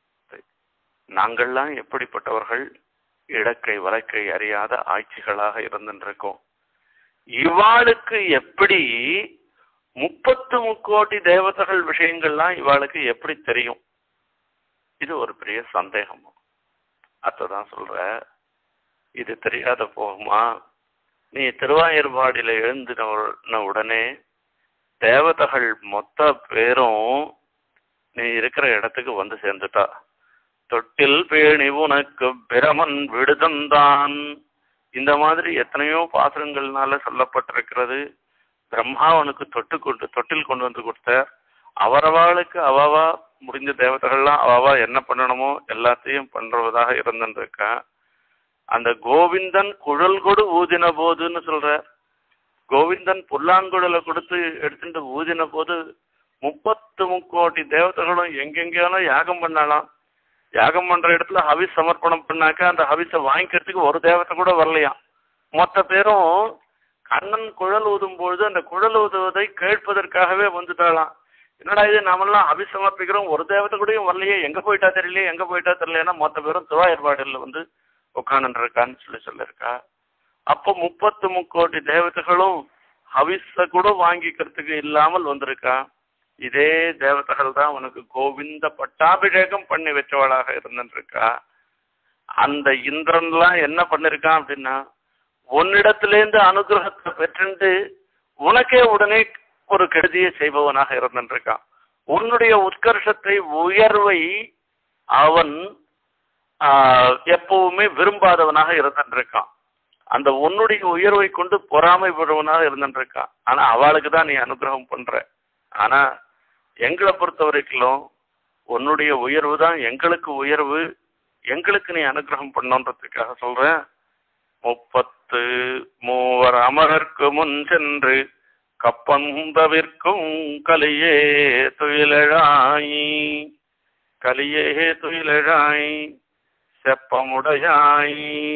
நாங்கள்லாம் எப்படிப்பட்டவர்கள் இடக்கை வழக்கை அறியாத ஆட்சிகளாக இருந்திருக்கோம் இவாளுக்கு எப்படி முப்பத்து முக்கோடி தேவதைகள் விஷயங்கள்லாம் இவாளுக்கு எப்படி தெரியும் இது ஒரு பெரிய சந்தேகம் அதான் சொல்ற இது தெரியாத போகுமா நீ திருவாயூர்பாடியில எழுந்தின உடனே தேவதைகள் மொத்த பேரும் நீ இருக்கிற இடத்துக்கு வந்து சேர்ந்துட்டா தொட்டில் பேணி உனக்கு பிரமன் விடுதந்தான் இந்த மாதிரி எத்தனையோ பாசுரங்கள்னால சொல்லப்பட்டிருக்கிறது பிரம்மா அவனுக்கு தொட்டு கொண்டு தொட்டில் கொண்டு வந்து கொடுத்தார் அவரவாளுக்கு அவவா முடிஞ்ச தேவதைகள்லாம் அவவா என்ன பண்ணணுமோ எல்லாத்தையும் பண்றவதாக இருந்துருக்கா அந்த கோவிந்தன் குழல் கொடு ஊதின போதுன்னு சொல்ற கோவிந்தன் புல்லாங்குழலை கொடுத்து எடுத்துட்டு ஊதின போது முப்பத்து முக்கோடி தேவதைகளும் எங்கெங்கேயாலும் யாகம் பண்ணலாம் யாகம் பண்ற இடத்துல ஹவிஸ் சமர்ப்பணம் பண்ணாக்க அந்த ஹவிஸை வாங்கிக்கிறதுக்கு ஒரு தேவத்தை கூட வரலையாம் மொத்த பேரும் கண்ணன் குழல் ஊதும் பொழுது அந்த குழல் ஊதுவதை கேட்பதற்காகவே வந்துட்டாலாம் என்னடா இது நாமெல்லாம் ஹவிஸ் சமர்ப்பிக்கிறோம் ஒரு தேவத்தை கூடயும் வரலையே எங்க போயிட்டா தெரியலையே எங்க போயிட்டா தெரியலைன்னா மொத்த பேரும் திருவாயர்பாடில் வந்து உட்காந்துருக்கான்னு சொல்லி சொல்லியிருக்கா அப்போ முப்பத்து முக்கோடி தேவதைகளும் ஹவிஸ கூட வாங்கிக்கிறதுக்கு இல்லாமல் வந்திருக்கா இதே தேவதைகள் தான் உனக்கு கோவிந்த பட்டாபிஷேகம் பண்ணி வச்சவளாக இருந்துருக்கா அந்த இந்திரன்லாம் என்ன பண்ணிருக்கான் அப்படின்னா உன்னிடத்திலேருந்து அனுகிரகத்தை பெற்றுண்டு உனக்கே உடனே ஒரு கெடுதியை செய்பவனாக இருந்துருக்கான் உன்னுடைய உத்கர்ஷத்தை உயர்வை அவன் எப்பவுமே விரும்பாதவனாக இருந்துருக்கான் அந்த உன்னுடைய உயர்வை கொண்டு பொறாமைப்படுவனாக இருந்துருக்கான் ஆனா அவளுக்கு தான் நீ அனுகிரகம் பண்ற ஆனா எங்களை பொறுத்த வரைக்கும் உன்னுடைய உயர்வு தான் எங்களுக்கு உயர்வு எங்களுக்கு நீ அனுகிரகம் பண்ணன்றதுக்காக சொல்றேன் முப்பத்து மூவர் அமரர்க்கு முன் சென்று கப்பந்தவிற்கும் கலியே துயிலழாய் கலியே துயிலழாய் செப்பமுடையாய்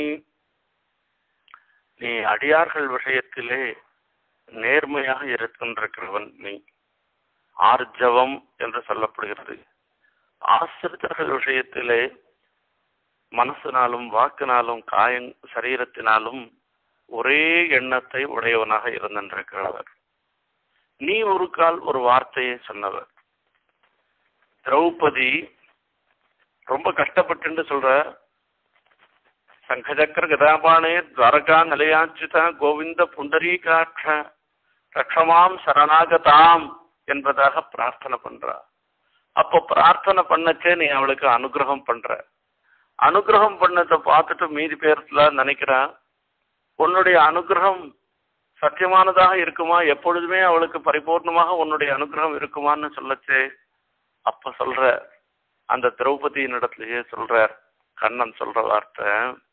நீ அடியார்கள் விஷயத்திலே நேர்மையாக இருக்கின்றவன் நீ ஆர்ஜவம் என்று சொல்லப்படுகிறது ஆசிரியர்கள் விஷயத்திலே மனசினாலும் வாக்கினாலும் காயங் சரீரத்தினாலும் ஒரே எண்ணத்தை உடையவனாக இருந்திருக்கிறவர் நீ ஒரு கால் ஒரு வார்த்தையை சொன்னவர் திரௌபதி ரொம்ப கஷ்டப்பட்டு சொல்ற சங்கசக்கர கதாபானே துவாரகா நிலையாச்சுதா கோவிந்த புண்டரீகாட்ச ரக்ஷமாம் சரணாகதாம் என்பதாக பிரார்த்தனை பண்றா அப்போ பிரார்த்தனை பண்ணச்சே நீ அவளுக்கு அனுகிரகம் பண்ற அனுகிரகம் பண்ணதை பார்த்துட்டு மீதி பேர்ல நினைக்கிறா உன்னுடைய அனுகிரகம் சத்தியமானதாக இருக்குமா எப்பொழுதுமே அவளுக்கு பரிபூர்ணமாக உன்னுடைய அனுகிரகம் இருக்குமான்னு சொல்லச்சே அப்ப சொல்ற அந்த திரௌபதியின் இடத்துலயே சொல்றார் கண்ணன் சொல்ற வார்த்தை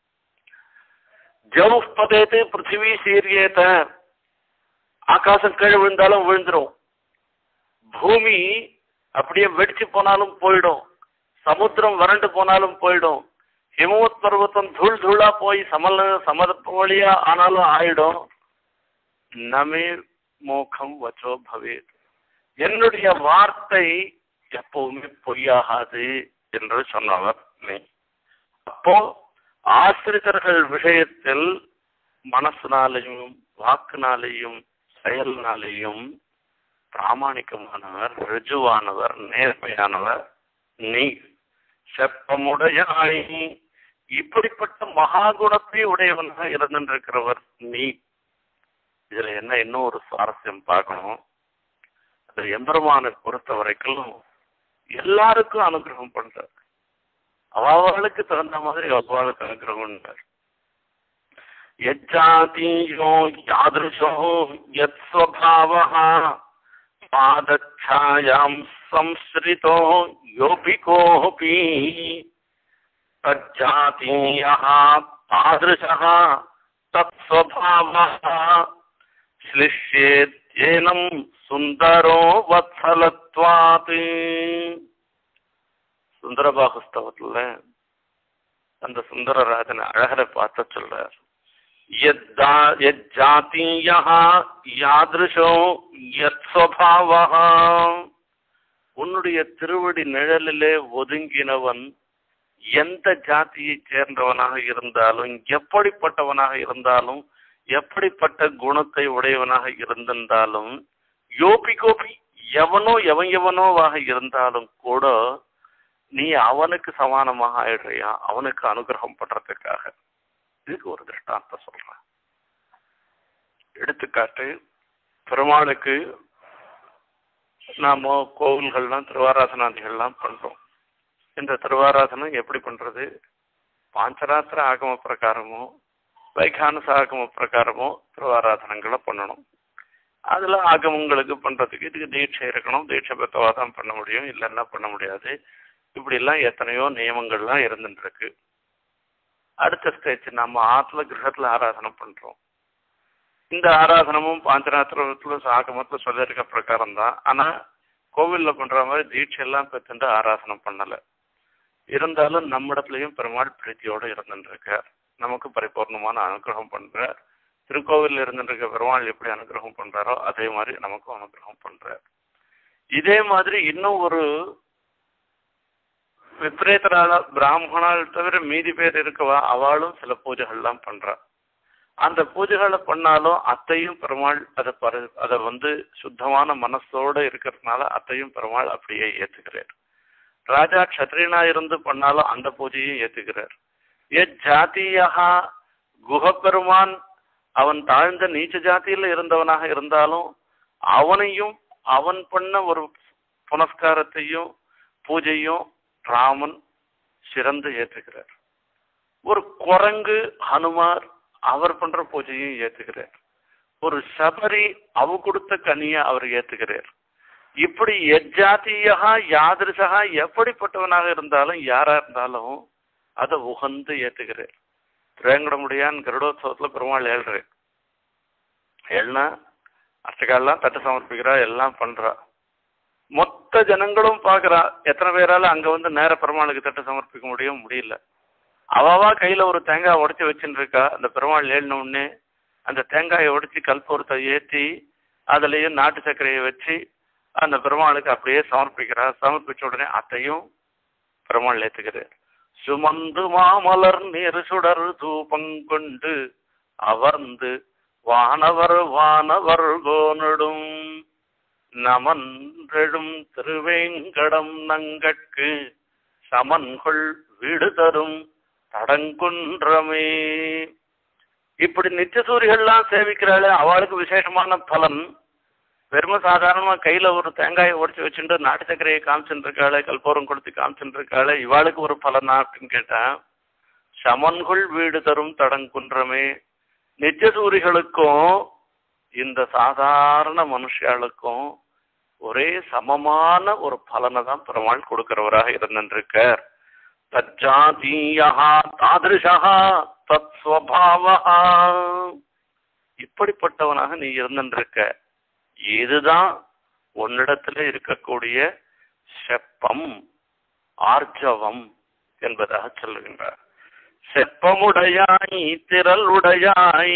ஜவுஃப் பதேத்து பிருத்திவி சீரியேத்த ஆகாசம் கீழே விழுந்தாலும் விழுந்துரும் பூமி அப்படியே வெடிச்சு போனாலும் போயிடும் சமுத்திரம் வறண்டு போனாலும் போயிடும் ஹிமவத் பர்வத்தம் தூள் தூளா போய் சமல சமத வழியா ஆனாலும் ஆயிடும் நமே மோகம் வச்சோ பவேத் என்னுடைய வார்த்தை எப்பவுமே பொய்யாகாது என்று சொன்னவர் நீ அப்போ ஆசிரியர்கள் விஷயத்தில் மனசினாலையும் வாக்குனாலேயும் செயல்னாலேயும் பிராமணிகமானவர் ரிஜுவானவர் நேர்மையானவர் நீ செப்பமுடையாய் இப்படிப்பட்ட மகாகுணத்தை உடையவனாக இருந்திருக்கிறவர் நீ இதுல என்ன இன்னும் ஒரு சுவாரஸ்யம் பார்க்கணும் அது எம்பெருமானை பொறுத்த வரைக்கும் எல்லாருக்கும் அனுகிரகம் பண்றார் அவளுக்கு தகுந்த மாதிரி அவளுக்கு அனுகிரகம் பண்றார் யஜாதீயோ யாதிருஷோ யத் ஸ்வபாவः பாதச்சாயாம் संश्रितो योऽपि कोऽपि तज्जातीयः तादृशः तत्स्वभावः श्लिष्येत्येनं सुन्दरो वत्सलत्वात् சுந்தரபாகுஸ்தவத்துல அந்த சுந்தரராஜன் அழகரை பார்த்த சொல்றார் யஜாத்தீயா யாதிருஷோ யத் ஸ்வபாவः உன்னுடைய திருவடி நிழலிலே ஒதுங்கினவன் எந்த ஜாதியை சேர்ந்தவனாக இருந்தாலும் எப்படிப்பட்டவனாக இருந்தாலும் எப்படிப்பட்ட குணத்தை உடையவனாக இருந்திருந்தாலும் யோபி கோபி எவனோ எவன் எவனோவாக இருந்தாலும் கூட நீ அவனுக்கு சமானமாக ஆயிடுறியா அவனுக்கு அனுகிரகம் பண்றதுக்காக இதுக்கு ஒரு திருஷ்டாந்தம் சொல்றேன் எடுத்துக்காட்டு பெருமாளுக்கு நாம கோவில்கள்லாம் திருவாராசனாதிகள்லாம் பண்றோம் இந்த திருவாராசனம் எப்படி பண்றது பாஞ்சராத்திர ஆகம பிரகாரமோ வைகானச ஆகம பிரகாரமோ திருவாராதனங்களை பண்ணணும் அதுல ஆகமங்களுக்கு பண்றதுக்கு இதுக்கு தீட்சை இருக்கணும் தீட்சை பெற்றவா தான் பண்ண முடியும் இல்லைன்னா பண்ண முடியாது இப்படி எல்லாம் எத்தனையோ நியமங்கள்லாம் இருந்துட்டு இருக்கு அடுத்த ஸ்டேஜ் நம்ம ஆத்துல கிரகத்துல ஆராதனை பண்றோம் இந்த ஆராதனமும் பாஞ்சராத்திரத்துல ஆகமத்துல சொல்லியிருக்க பிரகாரம் தான் ஆனா கோவில்ல பண்ற மாதிரி தீட்சை எல்லாம் பெற்றுண்டு ஆராதனம் பண்ணல இருந்தாலும் நம்மிடத்துலயும் பெருமாள் பிரீத்தியோட இருந்துருக்கார் நமக்கு பரிபூர்ணமான அனுகிரகம் பண்றார் திருக்கோவில் இருந்துருக்க பெருமாள் எப்படி அனுகிரகம் பண்றாரோ அதே மாதிரி நமக்கும் அனுகிரகம் பண்றார் இதே மாதிரி இன்னும் ஒரு விபரீதரால பிராமணால் தவிர மீதி பேர் இருக்கவா அவளும் சில பூஜைகள்லாம் பண்றா அந்த பூஜைகளை பண்ணாலும் அத்தையும் பெருமாள் அதை பர அதை வந்து சுத்தமான மனசோட இருக்கிறதுனால அத்தையும் பெருமாள் அப்படியே ஏத்துக்கிறார் ராஜா க்ஷத்ரியனா இருந்து பண்ணாலும் அந்த பூஜையும் ஏத்துக்கிறார் ஏ ஜாத்தியா குஹப்பெருமான் அவன் தாழ்ந்த நீச்ச ஜாதியில இருந்தவனாக இருந்தாலும் அவனையும் அவன் பண்ண ஒரு புனஸ்காரத்தையும் பூஜையும் ராமன் சிறந்து ஏற்றுகிறார் ஒரு குரங்கு ஹனுமார் அவர் பண்ற பூஜையும் ஏத்துக்கிறார் ஒரு சபரி அவ கொடுத்த கனிய அவர் ஏத்துக்கிறார் இப்படி எஜாத்தியா யாதிருஷா எப்படிப்பட்டவனாக இருந்தாலும் யாரா இருந்தாலும் அதை உகந்து ஏத்துக்கிறார் திரேங்கடமுடியான் கருடோத்சவத்துல பெருமாள் ஏழ்றாரு ஏழ்னா அர்ச்சகாலாம் தட்டு சமர்ப்பிக்கிறா எல்லாம் பண்றா மொத்த ஜனங்களும் பாக்குறா எத்தனை பேரால அங்க வந்து நேர பெருமாளுக்கு தட்டு சமர்ப்பிக்க முடியும் முடியல அவவா கையில ஒரு தேங்காய் உடைச்சு வச்சுட்டு இருக்கா அந்த பெருமாள் ஏழின உடனே அந்த தேங்காயை உடைச்சு கல்பூரத்தை ஏற்றி அதுலயும் நாட்டு சர்க்கரையை வச்சு அந்த பெருமாளுக்கு அப்படியே சமர்ப்பிக்கிறா சமர்ப்பிச்ச உடனே அத்தையும் பெருமாள் ஏத்துக்கிறார் சுமந்து மாமலர் நீர் சுடர் தூபங்கொண்டு அமர்ந்து வானவர் வானவர் கோனிடும் நமன்றெழும் திருவேங்கடம் நங்கட்கு சமன்கொள் வீடு தரும் தடங்குன்றமே இப்படி நித்தியசூரிகள்லாம் சேவிக்கிறாளே அவளுக்கு விசேஷமான பலன் வெறும சாதாரணமா கையில ஒரு தேங்காயை உடைச்சு வச்சுட்டு நாட்டு சர்க்கரையை காமிச்சுட்டு இருக்காளே கல்பூரம் கொடுத்து காமிச்சுட்டு இருக்காளே இவாளுக்கு ஒரு பலனா அப்படின்னு கேட்டா சமன்குள் வீடு தரும் தடங்குன்றமே நித்தியசூரிகளுக்கும் இந்த சாதாரண மனுஷாளுக்கும் ஒரே சமமான ஒரு பலனை தான் பெருமாள் கொடுக்கிறவராக இருந்திருக்கார் தஜாதீயா தாதிருஷா தத் ஸ்வபாவா இப்படிப்பட்டவனாக நீ இருந்திருக்க இதுதான் உன்னிடத்துல இருக்கக்கூடிய செப்பம் ஆர்ஜவம் என்பதாக சொல்லுகின்றார் செப்பமுடையாய் திரளுடையாய்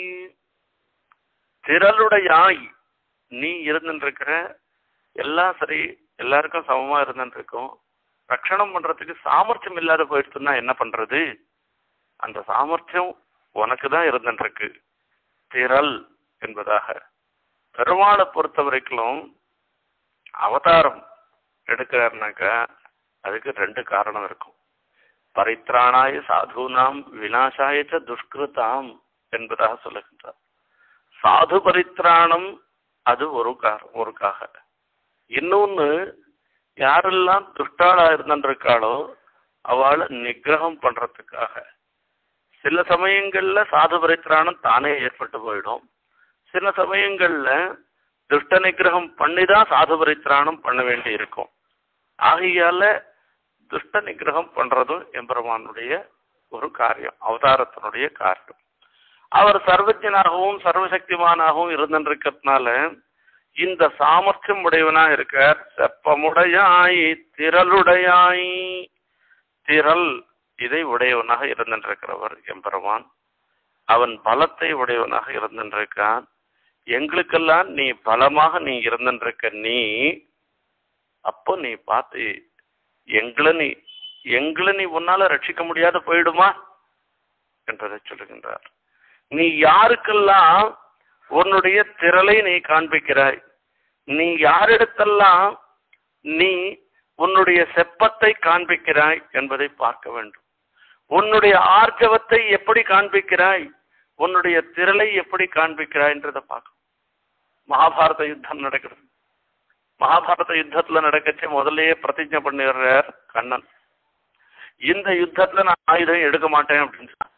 திரளுடையாய் நீ இருந்துருக்கிற எல்லாம் சரி எல்லாருக்கும் சமமா இருந்துருக்கும் ரட்சணம் பண்றதுக்கு சாமர்த்தியம் இல்லாத போயிடுச்சுன்னா என்ன பண்றது அந்த சாமர்த்தியம் உனக்கு தான் இருந்துருக்கு திரள் என்பதாக பெருமாளை பொறுத்த வரைக்கும் அவதாரம் எடுக்கிறாருனாக்கா அதுக்கு ரெண்டு காரணம் இருக்கும் பரித்ராணாய சாதுனாம் விநாசாய துஷ்கிருதாம் என்பதாக சொல்லுகின்றார் சாது பரித்ராணம் அது ஒரு கார ஒருக்காக இன்னொன்னு யாரெல்லாம் துஷ்டாளா இருந்திருக்காளோ அவளை நிகிரகம் பண்றதுக்காக சில சமயங்கள்ல சாது பரித்ராணம் தானே ஏற்பட்டு போயிடும் சில சமயங்கள்ல துஷ்ட நிகிரகம் பண்ணி தான் சாது பரித்ராணம் பண்ண வேண்டி இருக்கும் ஆகையால துஷ்ட நிகிரகம் பண்றதும் எம்பெருமானுடைய ஒரு காரியம் அவதாரத்தினுடைய காரியம் அவர் சர்வஜனாகவும் சர்வசக்திமானாகவும் இருந்திருக்கிறதுனால இந்த சாமர்த்தியம் உடையவனா இருக்கார் செப்பமுடையாய் திரளுடையாய் திரள் இதை உடையவனாக இருந்திருக்கிறவர் எம்பெருமான் அவன் பலத்தை உடையவனாக இருந்திருக்கான் எங்களுக்கெல்லாம் நீ பலமாக நீ இருந்திருக்க நீ அப்போ நீ பார்த்து எங்களை நீ எங்களை நீ உன்னால ரட்சிக்க முடியாத போயிடுமா என்றதை சொல்லுகின்றார் நீ யாருக்கெல்லாம் உன்னுடைய திரளை நீ காண்பிக்கிறாய் நீ யாரிடத்தெல்லாம் நீ உன்னுடைய செப்பத்தை காண்பிக்கிறாய் என்பதை பார்க்க வேண்டும் உன்னுடைய ஆர்ஜவத்தை எப்படி காண்பிக்கிறாய் உன்னுடைய திரளை எப்படி காண்பிக்கிறாய் என்றதை பார்க்கணும் மகாபாரத யுத்தம் நடக்கிறது மகாபாரத யுத்தத்துல நடக்கச்சே முதல்லயே பிரதிஜை பண்ணிடுறார் கண்ணன் இந்த யுத்தத்துல நான் ஆயுதம் எடுக்க மாட்டேன் அப்படின்னு சொன்னான்.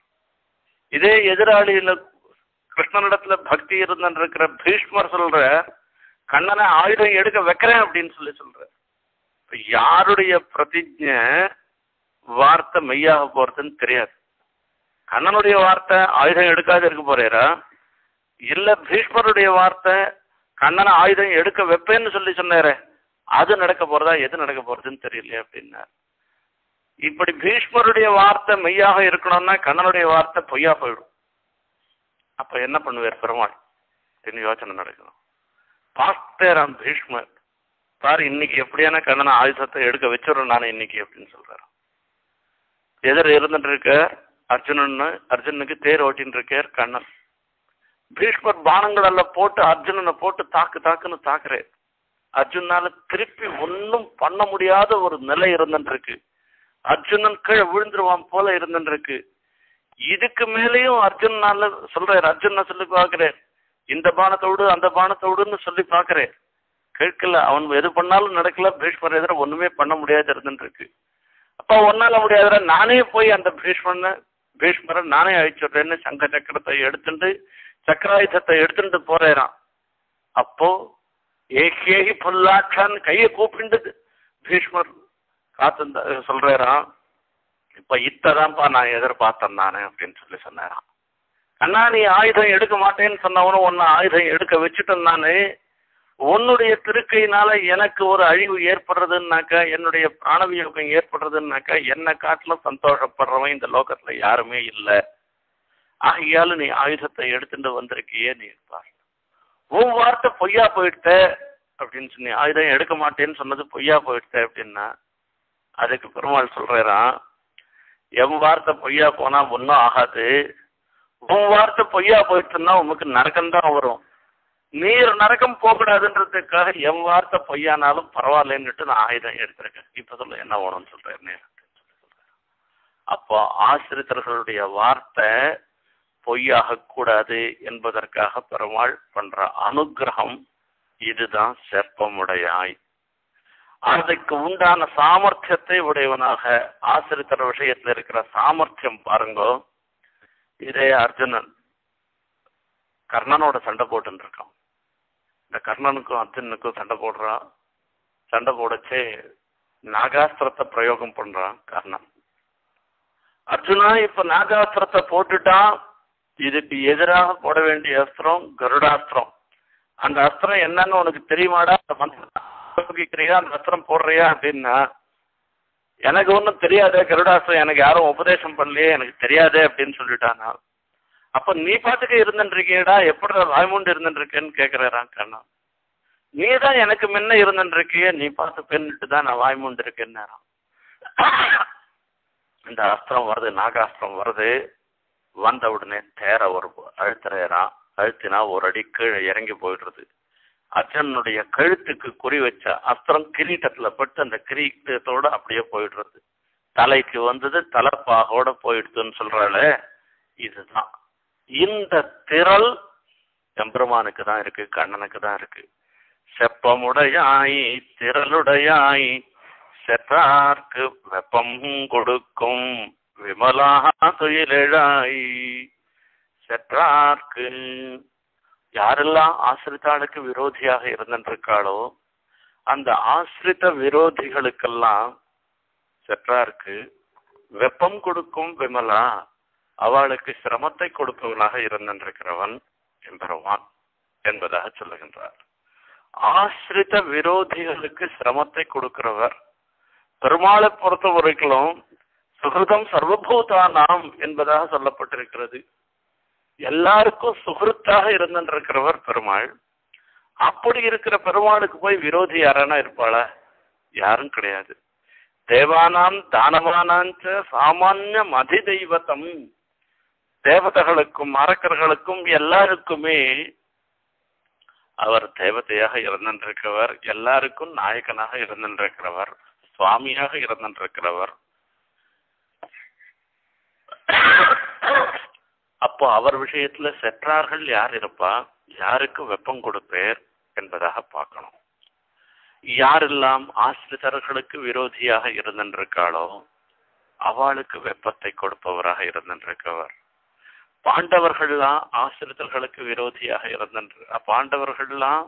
இதே எதிராளியில கிருஷ்ணனிடத்துல பக்தி இருந்துன்னு இருக்கிற பீஷ்மர் சொல்ற கண்ணனை ஆயுதம் எடுக்க வைக்கிறேன் அப்படின்னு சொல்லி சொல்ற இப்ப யாருடைய பிரதிஜை வார்த்தை மெய்யாக போறதுன்னு தெரியாது கண்ணனுடைய வார்த்தை ஆயுதம் எடுக்காது இருக்க போறேரா இல்ல பீஷ்மருடைய வார்த்தை கண்ணனை ஆயுதம் எடுக்க வைப்பேன்னு சொல்லி சொன்னாரே அது நடக்க போறதா எது நடக்க போறதுன்னு தெரியலையே அப்படின்னார் இப்படி பீஷ்மருடைய வார்த்தை மெய்யாக இருக்கணும்னா கண்ணனுடைய வார்த்தை பொய்யா போயிடும் அப்ப என்ன பண்ணுவார் பெருமாள் அப்படின்னு யோசனை நடக்கணும் பாஸ்தேராம் பீஷ்மர் பாரு இன்னைக்கு எப்படியான கண்ணனை ஆயுதத்தை எடுக்க வச்சிடறேன் நான் இன்னைக்கு அப்படின்னு சொல்றாரு எதிர இருந்துட்டு இருக்க அர்ஜுனன் அர்ஜுனனுக்கு தேர் ஓட்டின்னு இருக்கார் கண்ணன் பீஷ்மர் பானங்கள் எல்லாம் போட்டு அர்ஜுனனை போட்டு தாக்கு தாக்குன்னு தாக்குறாரு அர்ஜுனால திருப்பி ஒன்றும் பண்ண முடியாத ஒரு நிலை இருந்துட்டு இருக்கு அர்ஜுனன் கீழே விழுந்துருவான் போல இருந்துட்டு இருக்கு இதுக்கு மேலேயும் அர்ஜுனால சொல்றாரு அர்ஜுன சொல்லி பார்க்கிறேன் இந்த பானத்தோடு அந்த பானத்தோடுன்னு சொல்லி பார்க்கிறேன் கேட்கல அவன் எது பண்ணாலும் நடக்கல பீஷ்மர் எதிர ஒண்ணுமே பண்ண முடியாது இருந்துட்டு இருக்கு அப்ப ஒன்னால முடியாத நானே போய் அந்த பீஷ்மனை பீஷ்மரை நானே அழிச்சுடுறேன்னு சங்க சக்கரத்தை எடுத்துட்டு சக்கராயுதத்தை எடுத்துட்டு போறேறான் அப்போ ஏகேகி புல்லாட்சான் கையை கூப்பிண்டு பீஷ்மர் காத்து சொல்றாராம் இப்ப இத்ததான்ப்பா நான் எதிர்பார்த்தேன் நானு அப்படின்னு சொல்லி சொன்னாராம் அண்ணா நீ ஆயுதம் எடுக்க மாட்டேன்னு சொன்னவனும் உன்னை ஆயுதம் எடுக்க வச்சுட்டேன் நானு உன்னுடைய திருக்கையினால எனக்கு ஒரு அழிவு ஏற்படுறதுன்னாக்கா என்னுடைய பிராணவியோகம் ஏற்படுறதுன்னாக்கா என்ன காட்டிலும் சந்தோஷப்படுறவன் இந்த லோகத்துல யாருமே இல்லை ஆகையால நீ ஆயுதத்தை எடுத்துட்டு வந்திருக்கியே நீ பார் உன் வார்த்தை பொய்யா போயிட்ட அப்படின்னு சொன்னி ஆயுதம் எடுக்க மாட்டேன்னு சொன்னது பொய்யா போயிட்ட அப்படின்னா அதுக்கு பெருமாள் சொல்றாராம் என் வார்த்தை பொய்யா போனா ஒன்றும் ஆகாது உன் வார்த்தை பொய்யா போயிட்டுன்னா உனக்கு நரகம்தான் வரும் நீர் நரகம் போகக்கூடாதுன்றதுக்காக என் வார்த்தை பொய்யானாலும் பரவாயில்லன்னுட்டு நான் ஆயுதம் எடுத்திருக்கேன் இப்ப சொல்ல என்ன வேணும்னு சொல்றேன் நேர் அப்போ ஆசிரியர்களுடைய வார்த்தை பொய்யாக கூடாது என்பதற்காக பெருமாள் பண்ற அனுகிரகம் இதுதான் செப்பமுடையாய் அதுக்கு உண்டான சாமர்த்தியத்தை உடையவனாக ஆசிரியர் விஷயத்துல இருக்கிற சாமர்த்தியம் பாருங்க இதே அர்ஜுனன் கர்ணனோட சண்டை போட்டுன்னு இருக்கான் இந்த கர்ணனுக்கும் அர்ஜுனனுக்கும் சண்டை போடுறான் சண்டை போடச்சே நாகாஸ்திரத்தை பிரயோகம் பண்றான் கர்ணன் அர்ஜுனா இப்ப நாகாஸ்திரத்தை போட்டுட்டான் இதுக்கு எதிராக போட வேண்டிய அஸ்திரம் கருடாஸ்திரம் அந்த அஸ்திரம் என்னன்னு உனக்கு தெரியுமாடா அந்த மந்திரியா அந்த அஸ்திரம் போடுறியா அப்படின்னா எனக்கு ஒன்றும் தெரியாதே கருடாஸ்திரம் எனக்கு யாரும் உபதேசம் பண்ணலையே எனக்கு தெரியாதே அப்படின்னு சொல்லிட்டானா அப்ப நீ பாட்டுக்கு இருந்துருக்கியடா எப்படி வாய்மூண்டு இருந்துருக்கேன்னு கேட்கிறாரான் கண்ணா நீ தான் எனக்கு முன்ன இருந்துருக்கிய நீ பார்த்து பெண்ணிட்டு தான் நான் வாய்மூண்டு இருக்கேன்னு இந்த அஸ்திரம் வருது நாகாஸ்திரம் வருது வந்த உடனே தேர ஒரு அழுத்துறான் அழுத்தினா ஒரு அடி கீழே இறங்கி போயிடுறது அர்ஜுனனுடைய கழுத்துக்கு குறி வச்ச அஸ்திரம் கிரீட்டத்துல பட்டு அந்த கிரீட்டத்தோட அப்படியே போயிடுறது தலைக்கு வந்தது தலைப்பாகோட போயிடுதுன்னு சொல்றாளே இதுதான் இந்த திரள் எம்பெருமானுக்கு தான் இருக்கு கண்ணனுக்கு தான் இருக்கு செப்பமுடையாய் திரளுடையாய் செற்றார்க்கு வெப்பம் கொடுக்கும் விமலா துயிலெழாய் செற்றார்க்கு யாரெல்லாம் ஆசிரித்தாளுக்கு விரோதியாக இருந்திருக்காளோ அந்த ஆசிரித்த விரோதிகளுக்கெல்லாம் செற்றார்க்கு வெப்பம் கொடுக்கும் விமலா அவளுக்கு சிரமத்தை கொடுப்பவனாக இருந்திருக்கிறவன் என்பருவான் என்பதாக சொல்லுகின்றார் ஆசிரித்த விரோதிகளுக்கு சிரமத்தை கொடுக்கிறவர் பெருமாளை பொறுத்த வரைக்கும் சுகிருதம் சர்வபூதானாம் என்பதாக சொல்லப்பட்டிருக்கிறது எல்லாருக்கும் சுகிருத்தாக இருந்திருக்கிறவர் பெருமாள் அப்படி இருக்கிற பெருமாளுக்கு போய் விரோதி யாரானா இருப்பாளா யாரும் கிடையாது தேவானாம் தானவானாஞ்ச சாமானியம் அதிதெய்வத்தம் தேவதைகளுக்கும் அரக்கர்களுக்கும் எல்லாருக்குமே அவர் தேவதையாக இருந்திருக்கிறவர் எல்லாருக்கும் நாயகனாக இருந்திருக்கிறவர் சுவாமியாக இருந்திருக்கிறவர் அப்போ அவர் விஷயத்துல செற்றார்கள் யார் இருப்பா யாருக்கு வெப்பம் கொடுப்பேர் என்பதாக பார்க்கணும் யாரெல்லாம் ஆசிரியர்களுக்கு விரோதியாக இருந்திருக்காளோ அவளுக்கு வெப்பத்தை கொடுப்பவராக இருந்திருக்கவர் பாண்டவர்கள்லாம் ஆசிரியர்களுக்கு விரோதியாக இருந்தன்று பாண்டவர்கள்லாம்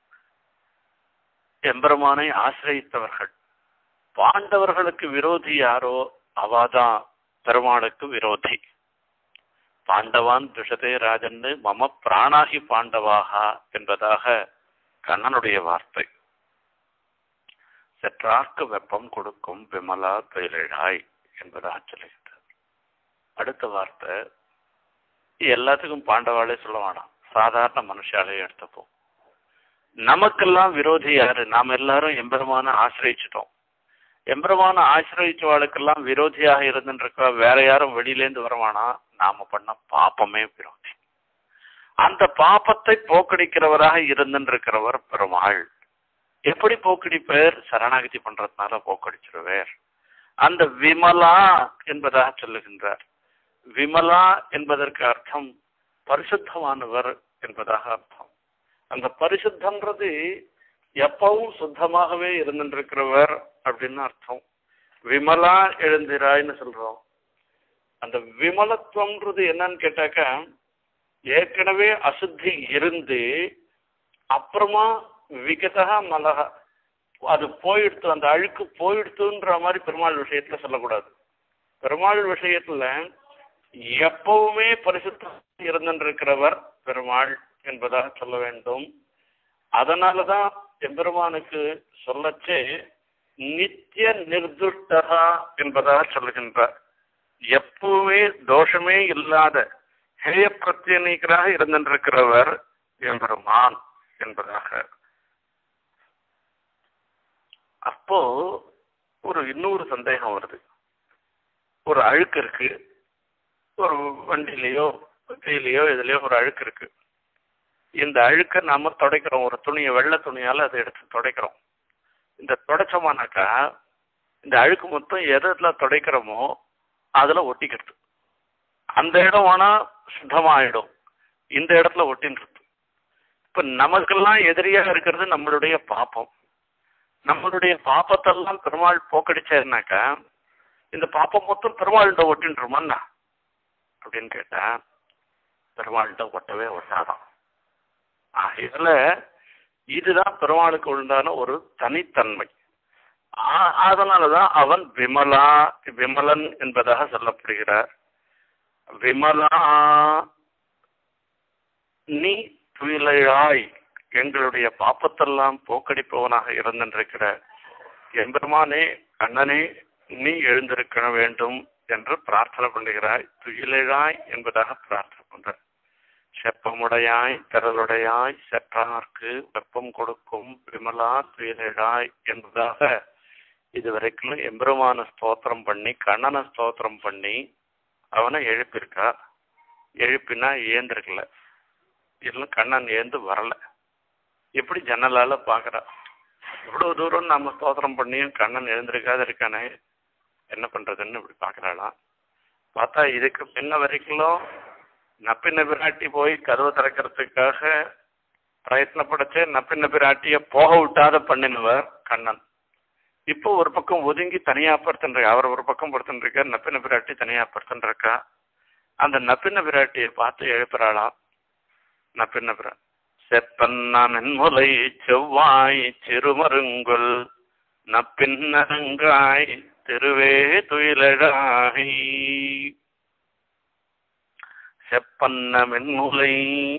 எம்பெருமானை ஆசிரியத்தவர்கள் பாண்டவர்களுக்கு விரோதி யாரோ அவாதான் பெருமாளுக்கு விரோதி பாண்டவான் துஷதே ராஜன்னு மம பிராணாகி பாண்டவாக என்பதாக கண்ணனுடைய வார்த்தை செற்றார்க்கு வெப்பம் கொடுக்கும் விமலா தொழிலாய் என்பதாக சொல்லுகின்றார் அடுத்த வார்த்தை எல்லாத்துக்கும் பாண்டவாளே சொல்ல வேணாம் சாதாரண மனுஷாலே எடுத்துப்போம் நமக்கெல்லாம் விரோதி யாரு நாம் எல்லாரும் எம்பெருமான ஆசிரியிச்சிட்டோம் எம்பெருமான ஆசிரியச்சவாளுக்கெல்லாம் விரோதியாக இருந்துருக்கா வேற யாரும் வெளியிலேருந்து வரவானா நாம பண்ண பாப்பமே விரோதி அந்த பாப்பத்தை போக்கடிக்கிறவராக இருந்துருக்கிறவர் பெருமாள் எப்படி போக்கடிப்பேர் சரணாகதி பண்றதுனால போக்கடிச்சிருவேர் அந்த விமலா என்பதாக சொல்லுகின்றார் விமலா என்பதற்கு அர்த்தம் பரிசுத்தமானவர் என்பதாக அர்த்தம் அந்த பரிசுத்தம்ன்றது எப்பவும் சுத்தமாகவே இருந்துருக்கிறவர் அப்படின்னு அர்த்தம் விமலா எழுந்திராய்னு சொல்றோம் அந்த விமலத்துவம்ன்றது என்னன்னு கேட்டாக்கா ஏற்கனவே அசுத்தி இருந்து அப்புறமா விகதா மலகா அது போயிடுத்து அந்த அழுக்கு போயிடுத்துன்ற மாதிரி பெருமாள் விஷயத்துல சொல்லக்கூடாது பெருமாள் விஷயத்துல எப்பவுமே பரிசுத்தம் இருந்திருக்கிறவர் பெருமாள் என்பதாக சொல்ல வேண்டும் அதனாலதான் எம்பெருமானுக்கு சொல்லச்சே நித்திய நிர்துஷ்டகா என்பதாக சொல்லுகின்றார் எப்பவுமே தோஷமே இல்லாத ஹேய பிரத்யனிகராக இருந்திருக்கிறவர் எம்பெருமான் என்பதாக அப்போ ஒரு இன்னொரு சந்தேகம் வருது ஒரு அழுக்கு இருக்கு ஒரு வண்டியிலையோ கையிலையோ இதுலயோ ஒரு அழுக்கு இருக்கு இந்த அழுக்க நாம துடைக்கிறோம் ஒரு துணியை வெள்ளை துணியால அதை எடுத்து துடைக்கிறோம் இந்த துடைச்சோமானாக்கா இந்த அழுக்கு மொத்தம் எதுல துடைக்கிறோமோ அதுல ஒட்டிக்கிறது அந்த இடம் வேணா சுத்தமாயிடும் இந்த இடத்துல ஒட்டின்றது இப்ப நமக்கெல்லாம் எதிரியா இருக்கிறது நம்மளுடைய பாப்பம் நம்மளுடைய பாப்பத்தெல்லாம் பெருமாள் போக்கடிச்சாருனாக்கா இந்த பாப்பம் மொத்தம் பெருமாள்கிட்ட ஒட்டின்றுமாண்ணா அப்படின்னு கேட்டா பெருமாள்கிட்ட ஒட்டவே ஒட்டாதான் இதுல இதுதான் பெருமாளுக்கு உண்டான ஒரு தனித்தன்மை ஆ- அதனாலதான் அவன் விமலா விமலன் என்பதாக சொல்லப்படுகிறார் விமலா நீ துயிலாய் எங்களுடைய பாப்பத்தெல்லாம் போக்கடிப்பவனாக இருந்திருக்கிற எம்பெருமானே கண்ணனே நீ எழுந்திருக்க வேண்டும் என்று பிரார்த்தனை பண்ணுகிறாய் துயிலாய் என்பதாக பிரார்த்தனை பண்ற செப்பமுடையாய் திரளுடையாய் செற்றார்க்கு வெப்பம் கொடுக்கும் விமலா துயிலாய் என்பதாக இதுவரைக்கும் எம்பெருமான ஸ்தோத்திரம் பண்ணி கண்ணனை ஸ்தோத்திரம் பண்ணி அவனை எழுப்பியிருக்கா எழுப்பினா ஏந்திருக்கல இல்லை கண்ணன் ஏந்து வரல எப்படி ஜன்னலால பாக்குறா இவ்வளவு தூரம் நம்ம ஸ்தோத்திரம் பண்ணியும் கண்ணன் எழுந்திருக்காத இருக்கானே என்ன பண்றதுன்னு இப்படி பாக்குறாளாம் பார்த்தா இதுக்கு பின்ன வரைக்கும் நப்பின்ன பிராட்டி போய் கதவை திறக்கிறதுக்காக பிரயத்னப்படச்சு நப்பின்ன பிராட்டிய போக விட்டாத பண்ணினவர் கண்ணன் இப்போ ஒரு பக்கம் ஒதுங்கி தனியா படுத்துட்டு அவர் ஒரு பக்கம் படுத்துட்டு இருக்கார் நப்பின பிராட்டி தனியா படுத்துட்டு இருக்கா அந்த நப்பின்ன பிராட்டியை பார்த்து எழுப்புறாளாம் நப்பின்ன பிரா செப்பன்னமென்முலை செவ்வாய் சிறுமருங்குல் நப்பின்னரங்காய் திருவே துயிலழாய் செப்பன்ன மென்முலை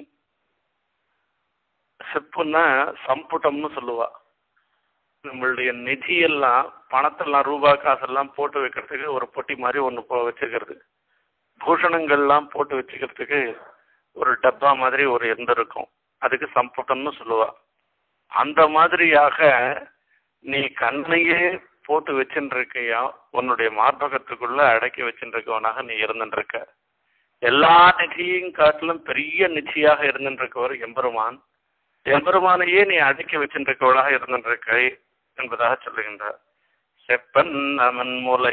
செப்புன்னா சம்புட்டம்னு சொல்லுவா நம்மளுடைய நிதியெல்லாம் பணத்தெல்லாம் ரூபா காசெல்லாம் போட்டு வைக்கிறதுக்கு ஒரு பொட்டி மாதிரி ஒன்று போ வச்சுக்கிறது பூஷணங்கள்லாம் போட்டு வச்சுக்கிறதுக்கு ஒரு டப்பா மாதிரி ஒரு எந்த இருக்கும் அதுக்கு சம்புட்டம்னு சொல்லுவா அந்த மாதிரியாக நீ கண்ணையே போட்டு வச்சுட்டு இருக்கையா உன்னுடைய மார்பகத்துக்குள்ள அடக்கி வச்சுட்டு இருக்கவனாக நீ இருந்துட்டு இருக்க எல்லா நிதியையும் காட்டிலும் பெரிய நிதியாக இருந்துட்டு இருக்கவர் எம்பெருமான் எம்பெருமானையே நீ அடக்கி வச்சுட்டு இருக்கவளாக இருந்துட்டு இருக்க என்பதாக சொல்லுகின்றார் செப்பன் நமன் முலை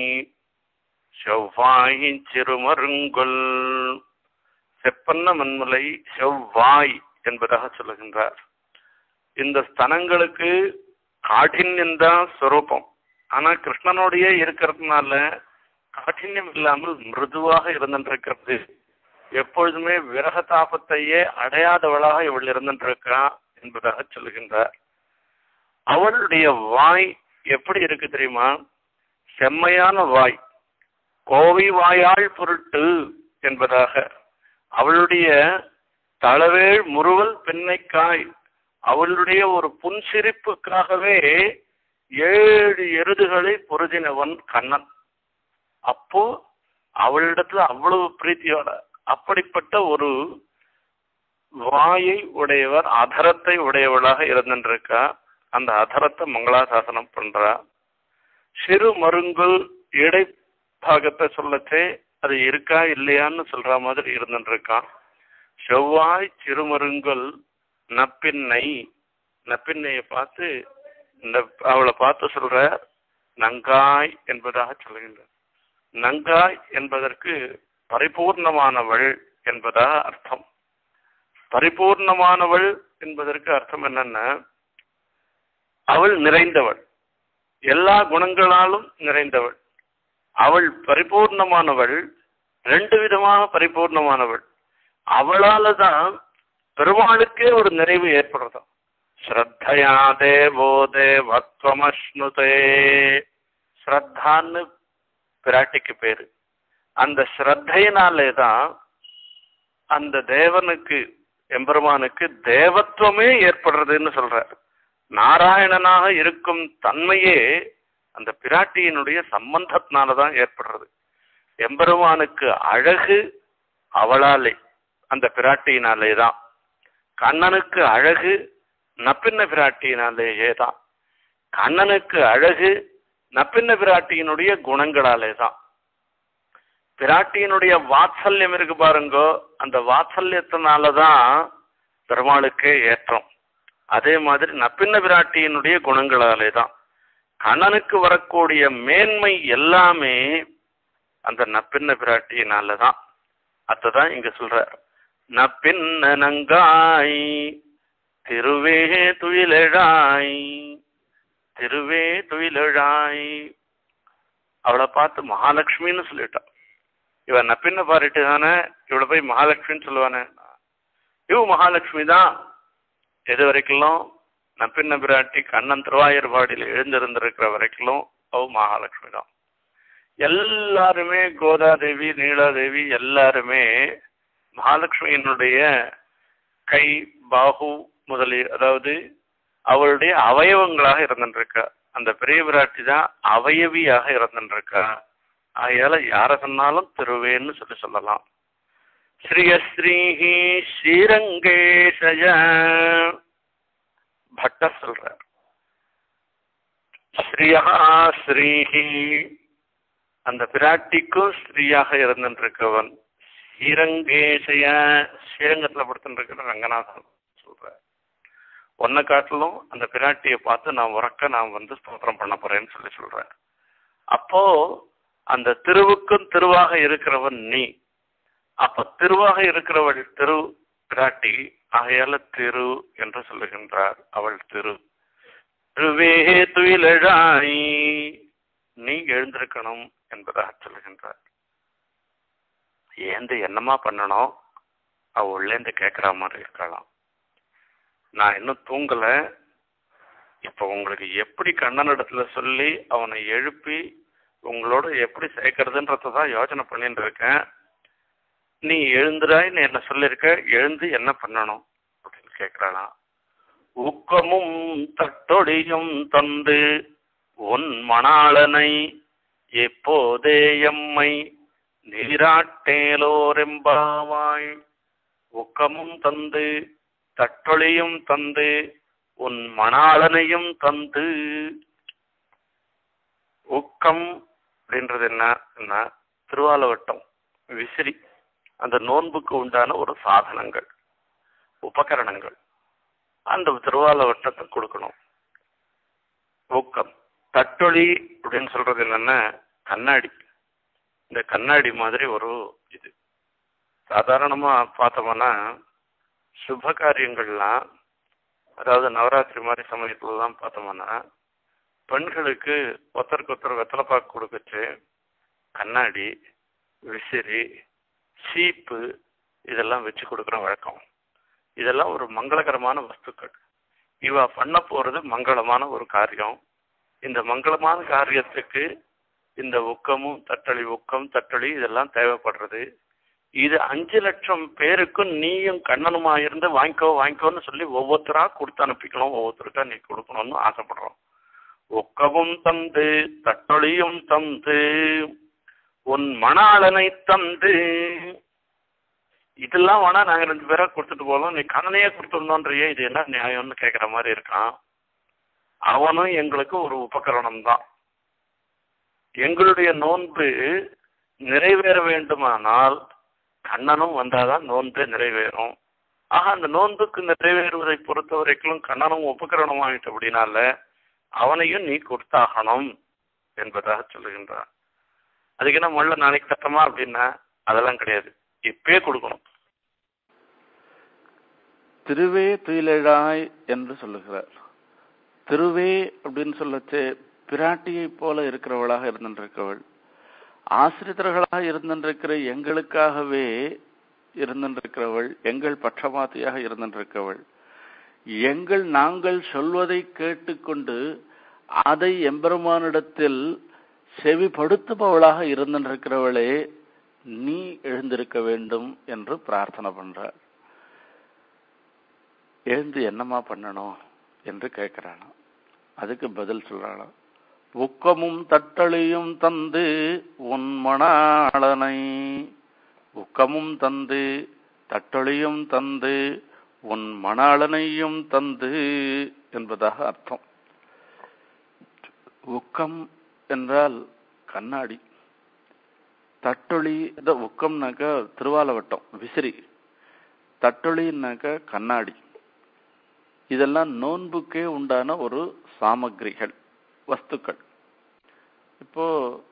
செவ்வாய் சிறுமருங்கொல் செப்பன்ன மண்முலை செவ்வாய் என்பதாக சொல்லுகின்றார் இந்த ஸ்தனங்களுக்கு காഠின்யம் தான் ஸ்வரூபம் ஆனா கிருஷ்ணனோடயே இருக்கிறதுனால காഠின்யம் இல்லாமல் மிருதுவாக இருந்துருக்கிறது எப்பொழுதுமே விரக தாபத்தையே அடையாதவளாக இவள் இருந்துருக்கா என்பதாக சொல்லுகின்றார் அவளுடைய வாய் எப்படி இருக்கு தெரியுமா செம்மையான வாய் கோவை வாயாள் பொருட்டு என்பதாக அவளுடைய தளவேள் முறுவல் பெண்ணைக்காய் அவளுடைய ஒரு புன்சிரிப்புக்காகவே ஏழு எருதுகளை பொருதினவன் கண்ணன் அப்போ அவளிடத்துல அவ்வளவு பிரீத்தியோட அப்படிப்பட்ட ஒரு வாயை உடையவர் அதரத்தை உடையவளாக இருந்துருக்கா அந்த அதரத்தை மங்களாசாசனம் பண்றா சிறு மருங்குல் இடை பாகத்தை சொல்லச்சே அது இருக்கா இல்லையான்னு சொல்ற மாதிரி இருந்துருக்கான் செவ்வாய் சிறுமருங்கல் நப்பின்னை நப்பின்னையை பார்த்து இந்த அவளை பார்த்து சொல்ற நங்காய் என்பதாக சொல்லுகின்ற நங்காய் என்பதற்கு பரிபூர்ணமானவள் என்பதாக அர்த்தம் பரிபூர்ணமானவள் என்பதற்கு அர்த்தம் என்னன்னா அவள் நிறைந்தவள் எல்லா குணங்களாலும் நிறைந்தவள் அவள் பரிபூர்ணமானவள் ரெண்டு விதமாக பரிபூர்ணமானவள் அவளால தான் பெருமாளுக்கே ஒரு நிறைவு ஏற்படுறதாம் ஸ்ரத்தையா தேவோ தேவத்வமஸ்னுதே ஸ்ரத்தான்னு பிராட்டிக்கு பேரு அந்த ஸ்ரத்தையினாலே தான் அந்த தேவனுக்கு எம்பெருமானுக்கு தேவத்துவமே ஏற்படுறதுன்னு சொல்றார் நாராயணனாக இருக்கும் தன்மையே அந்த பிராட்டியினுடைய சம்பந்தத்தினாலதான் ஏற்படுறது எம்பெருமானுக்கு அழகு அவளாலே அந்த பிராட்டியினாலே தான் கண்ணனுக்கு அழகு நப்பின்ன பிராட்டியினாலேயே தான் கண்ணனுக்கு அழகு நப்பின்ன பிராட்டியினுடைய குணங்களாலே தான் பிராட்டியினுடைய வாத்சல்யம் இருக்கு பாருங்கோ அந்த வாத்சல்யத்தினாலதான் பெருமாளுக்கே ஏற்றம் அதே மாதிரி நப்பின்ன பிராட்டியினுடைய குணங்களாலே தான் கண்ணனுக்கு வரக்கூடிய மேன்மை எல்லாமே அந்த நப்பின்ன பிராட்டியினால தான் அதான் இங்க சொல்றார் நப்பின்ன நங்காய் திருவே துயிலெழாய் திருவே துயிலெழாய் அவளை பார்த்து மகாலட்சுமின்னு சொல்லிட்டான் இவன் நப்பின்ன பாரிட்டு தானே இவளை போய் மகாலட்சுமின்னு சொல்லுவானே இவ மகாலட்சுமி தான் எது வரைக்கும் நப்பின்ன பிராட்டி கண்ணன் திருவாயூர்பாடியில் எழுந்திருந்திருக்கிற வரைக்கும் அவ மகாலட்சுமி தான் எல்லாருமே கோதாதேவி நீலாதேவி எல்லாருமே மகாலட்சுமியினுடைய கை பாகு முதலிய அதாவது அவளுடைய அவயவங்களாக இருந்துருக்கா அந்த பெரிய பிராட்டி தான் அவயவியாக இருந்துருக்கா ஆகையால யார சொன்னாலும் திருவேன்னு சொல்லி சொல்லலாம் ஸ்ரீயஸ்ரீஹி ஸ்ரீரங்கேஷய பட்டர் சொல்றார் ஸ்ரீயா ஸ்ரீஹி அந்த பிராட்டிக்கும் ஸ்ரீயாக இருந்துருக்கவன் ஸ்ரீரங்கேசய ஸ்ரீரங்கத்துல படுத்துருக்கிற ரங்கநாதன் சொல்ற ஒன்ன காட்டிலும் அந்த பிராட்டியை பார்த்து நான் உறக்க நான் வந்து ஸ்தோத்திரம் பண்ண போறேன்னு சொல்லி சொல்றேன் அப்போ அந்த திருவுக்கும் திருவாக இருக்கிறவன் நீ அப்ப திருவாக இருக்கிறவள் திரு பிராட்டி ஆகையால திரு என்று சொல்லுகின்றார் அவள் திரு திருவே துயிலழாய் நீ எழுந்திருக்கணும் என்பதாக சொல்லுகின்றார் ஏந்து என்னமா பண்ணணும் அவ உள்ளேந்து கேட்குற மாதிரி இருக்கலாம் நான் இன்னும் தூங்கல இப்ப உங்களுக்கு எப்படி கண்ணனிடத்துல சொல்லி அவனை எழுப்பி உங்களோட எப்படி சேர்க்கறதுன்றத தான் யோசனை பண்ணிட்டு இருக்கேன் நீ எழுந்துறாய்ன்னு என்ன சொல்லியிருக்க எழுந்து என்ன பண்ணணும் அப்படின்னு கேட்கிறாளாம் ஊக்கமும் தட்டொடியும் தந்து உன் மணாளனை எப்போதே எம்மை நீராட்டேலோரெம்பாவாய் ஊக்கமும் தந்து தட்டொழியும் தந்து உன் மணாளனையும் தந்து ஊக்கம் அப்படின்றது என்ன என்ன திருவாலவட்டம் விசிறி அந்த நோன்புக்கு உண்டான ஒரு சாதனங்கள் உபகரணங்கள் அந்த திருவாலவட்டத்தை கொடுக்கணும் ஊக்கம் தட்டொளி அப்படின்னு சொல்றது என்னன்னா கண்ணாடி இந்த கண்ணாடி மாதிரி ஒரு இது சாதாரணமா பார்த்தோம்னா சுப காரியங்கள்லாம் அதாவது நவராத்திரி மாதிரி சமயத்துலலாம் பார்த்தோம்னா பெண்களுக்கு ஒருத்தருக்கு ஒருத்தர் வெத்தலைப்பாக்கு கொடுக்கச்சு கண்ணாடி விசிறி சீப்பு இதெல்லாம் வச்சு கொடுக்குற வழக்கம் இதெல்லாம் ஒரு மங்களகரமான வஸ்துக்கள் இவ பண்ண போறது மங்களமான ஒரு காரியம் இந்த மங்களமான காரியத்துக்கு இந்த உக்கமும் தட்டளி உக்கம் தட்டளி இதெல்லாம் தேவைப்படுறது இது அஞ்சு லட்சம் பேருக்கும் நீயும் கண்ணனுமா இருந்து வாங்கிக்கோ வாங்கிக்கோன்னு சொல்லி ஒவ்வொருத்தரா கொடுத்து அனுப்பிக்கணும் ஒவ்வொருத்தருக்கா நீ கொடுக்கணும்னு ஆசைப்படுறோம் ஒக்கமும் தந்து தட்டொழியும் தந்து உன் மணாளனை தந்து இதெல்லாம் வேணா நாங்க ரெண்டு பேரா கொடுத்துட்டு போகலாம் நீ கண்ணனையே கொடுத்துருந்தோன்றியே இது என்ன நியாயம்னு கேட்குற மாதிரி இருக்கான் அவனும் எங்களுக்கு ஒரு உபகரணம் தான் எங்களுடைய நோன்பு நிறைவேற வேண்டுமானால் கண்ணனும் வந்தாதான் நோன்பு நிறைவேறும் ஆக அந்த நோன்புக்கு நிறைவேறுவதை பொறுத்த வரைக்கும் கண்ணனும் உபகரணம் ஆகிட்டு அப்படின்னால அவனையும் நீ கொடுத்தாகணும் என்பதாக சொல்லுகின்றான் அதுக்கு என்ன முள்ள நாளைக்கு தட்டமா அப்படின்னா அதெல்லாம் கிடையாது இப்பே கொடுக்கணும் திருவே துயிலழாய் என்று சொல்லுகிறார் திருவே அப்படின்னு சொல்லச்சு பிராட்டியைப் போல இருக்கிறவளாக இருந்திருக்கவள் ஆசிரியர்களாக இருந்திருக்கிற எங்களுக்காகவே இருந்திருக்கிறவள் எங்கள் பட்சபாத்தியாக இருந்திருக்கவள் எங்கள் நாங்கள் சொல்வதை கேட்டுக்கொண்டு அதை எம்பெருமானிடத்தில் செவிப்படுத்துபவளாக இருந்திருக்கிறவளே நீ எழுந்திருக்க வேண்டும் என்று பிரார்த்தனை பண்றார் எழுந்து என்னமா பண்ணணும் என்று கேட்கிறாளாம் அதுக்கு பதில் சொல்றாளாம் உக்கமும் தட்டளியும் தந்து உன் மணாளனை உக்கமும் தந்து தட்டொழியும் தந்து உன் மணாளனையும் தந்து என்பதாக அர்த்தம் உக்கம் என்றால் கண்ணாடி தட்டொளி இந்த உக்கம்னாக்க திருவாலவட்டம் விசிறி தட்டொளின்னாக்க கண்ணாடி இதெல்லாம் நோன்புக்கே உண்டான ஒரு சாமகிரிகள் வஸ்துக்கள் இப்போ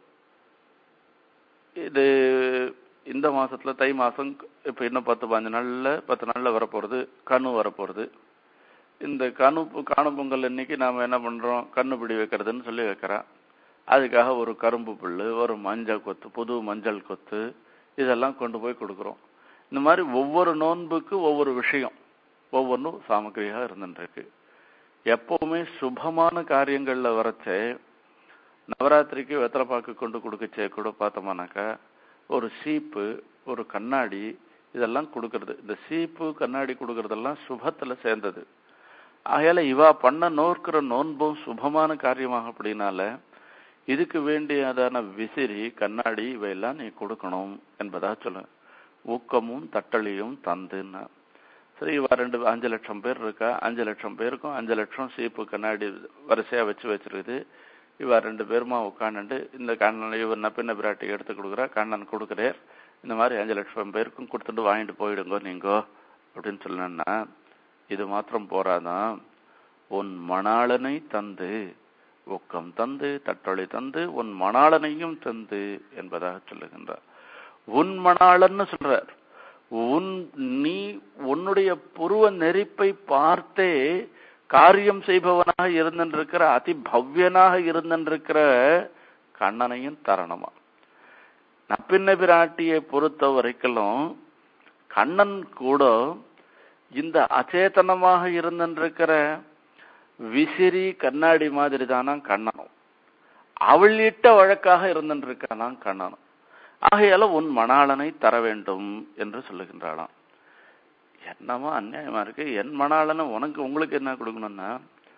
இது இந்த மாசத்துல தை மாசம் இப்ப இன்னும் பத்து பதினஞ்சு நாள்ல பத்து நாள்ல வரப்போறது கணு வரப்போறது இந்த கணு காணும் பொங்கல் அன்னைக்கு நாம என்ன பண்றோம் கண்ணு பிடி வைக்கிறதுன்னு சொல்லி வைக்கிறோம் அதுக்காக ஒரு கரும்பு புல்லு ஒரு மஞ்சள் கொத்து புது மஞ்சள் கொத்து இதெல்லாம் கொண்டு போய் கொடுக்குறோம் இந்த மாதிரி ஒவ்வொரு நோன்புக்கு ஒவ்வொரு விஷயம் ஒவ்வொன்றும் சாமகிரியாக இருந்துருக்கு எப்பவுமே சுபமான காரியங்கள்ல வரச்சே நவராத்திரிக்கு வெத்தலைப்பாக்கு கொண்டு கொடுக்கச்சே கூட பார்த்தோம்னாக்கா ஒரு சீப்பு ஒரு கண்ணாடி இதெல்லாம் கொடுக்கறது இந்த சீப்பு கண்ணாடி கொடுக்கறதெல்லாம் சுபத்துல சேர்ந்தது ஆகையால இவா பண்ண நோக்கிற நோன்பும் சுபமான காரியமாக அப்படின்னால இதுக்கு வேண்டியதான விசிறி கண்ணாடி இவையெல்லாம் நீ கொடுக்கணும் என்பதா சொல்லு ஊக்கமும் தட்டளியும் தந்துன்னா சரி இவா ரெண்டு அஞ்சு லட்சம் பேர் இருக்கா அஞ்சு லட்சம் பேருக்கும் அஞ்சு லட்சம் சீப்பு கண்ணாடி வரிசையா வச்சு வச்சிருக்குது இவா ரெண்டு பேருமா உட்காந்துட்டு இந்த கண்ணன் இவர் நப்பின்ன பிராட்டி எடுத்து கொடுக்குறா கண்ணன் கொடுக்குறார் இந்த மாதிரி அஞ்சு லட்சம் பேருக்கும் கொடுத்துட்டு வாங்கிட்டு போயிடுங்க நீங்கோ அப்படின்னு சொன்னா இது மாத்திரம் போறாதான் உன் மணாளனை தந்து ஊக்கம் தந்து தட்டொளி தந்து உன் மணாளனையும் தந்து என்பதாக சொல்லுகின்றார் உன் மணாளன்னு சொல்றார் உன் நீ உன்னுடைய புருவ நெறிப்பை பார்த்தே காரியம் செய்பவனாக இருந்திருக்கிற அதி பவ்யனாக இருந்திருக்கிற கண்ணனையும் தரணுமா நப்பின்ன பிராட்டியை பொறுத்த வரைக்கும் கண்ணன் கூட இந்த அச்சேதனமாக இருந்திருக்கிற விசிறி கண்ணாடி மாதிரி தானா கண்ணனும் அவள் இட்ட வழக்காக இருந்திருக்கானாம் கண்ணனும் ஆகையால உன் மணாளனை தர வேண்டும் என்று சொல்லுகின்றாளாம் என்னமோ அநியாயமா இருக்கு என் மணாளனை உனக்கு உங்களுக்கு என்ன கொடுக்கணும்னா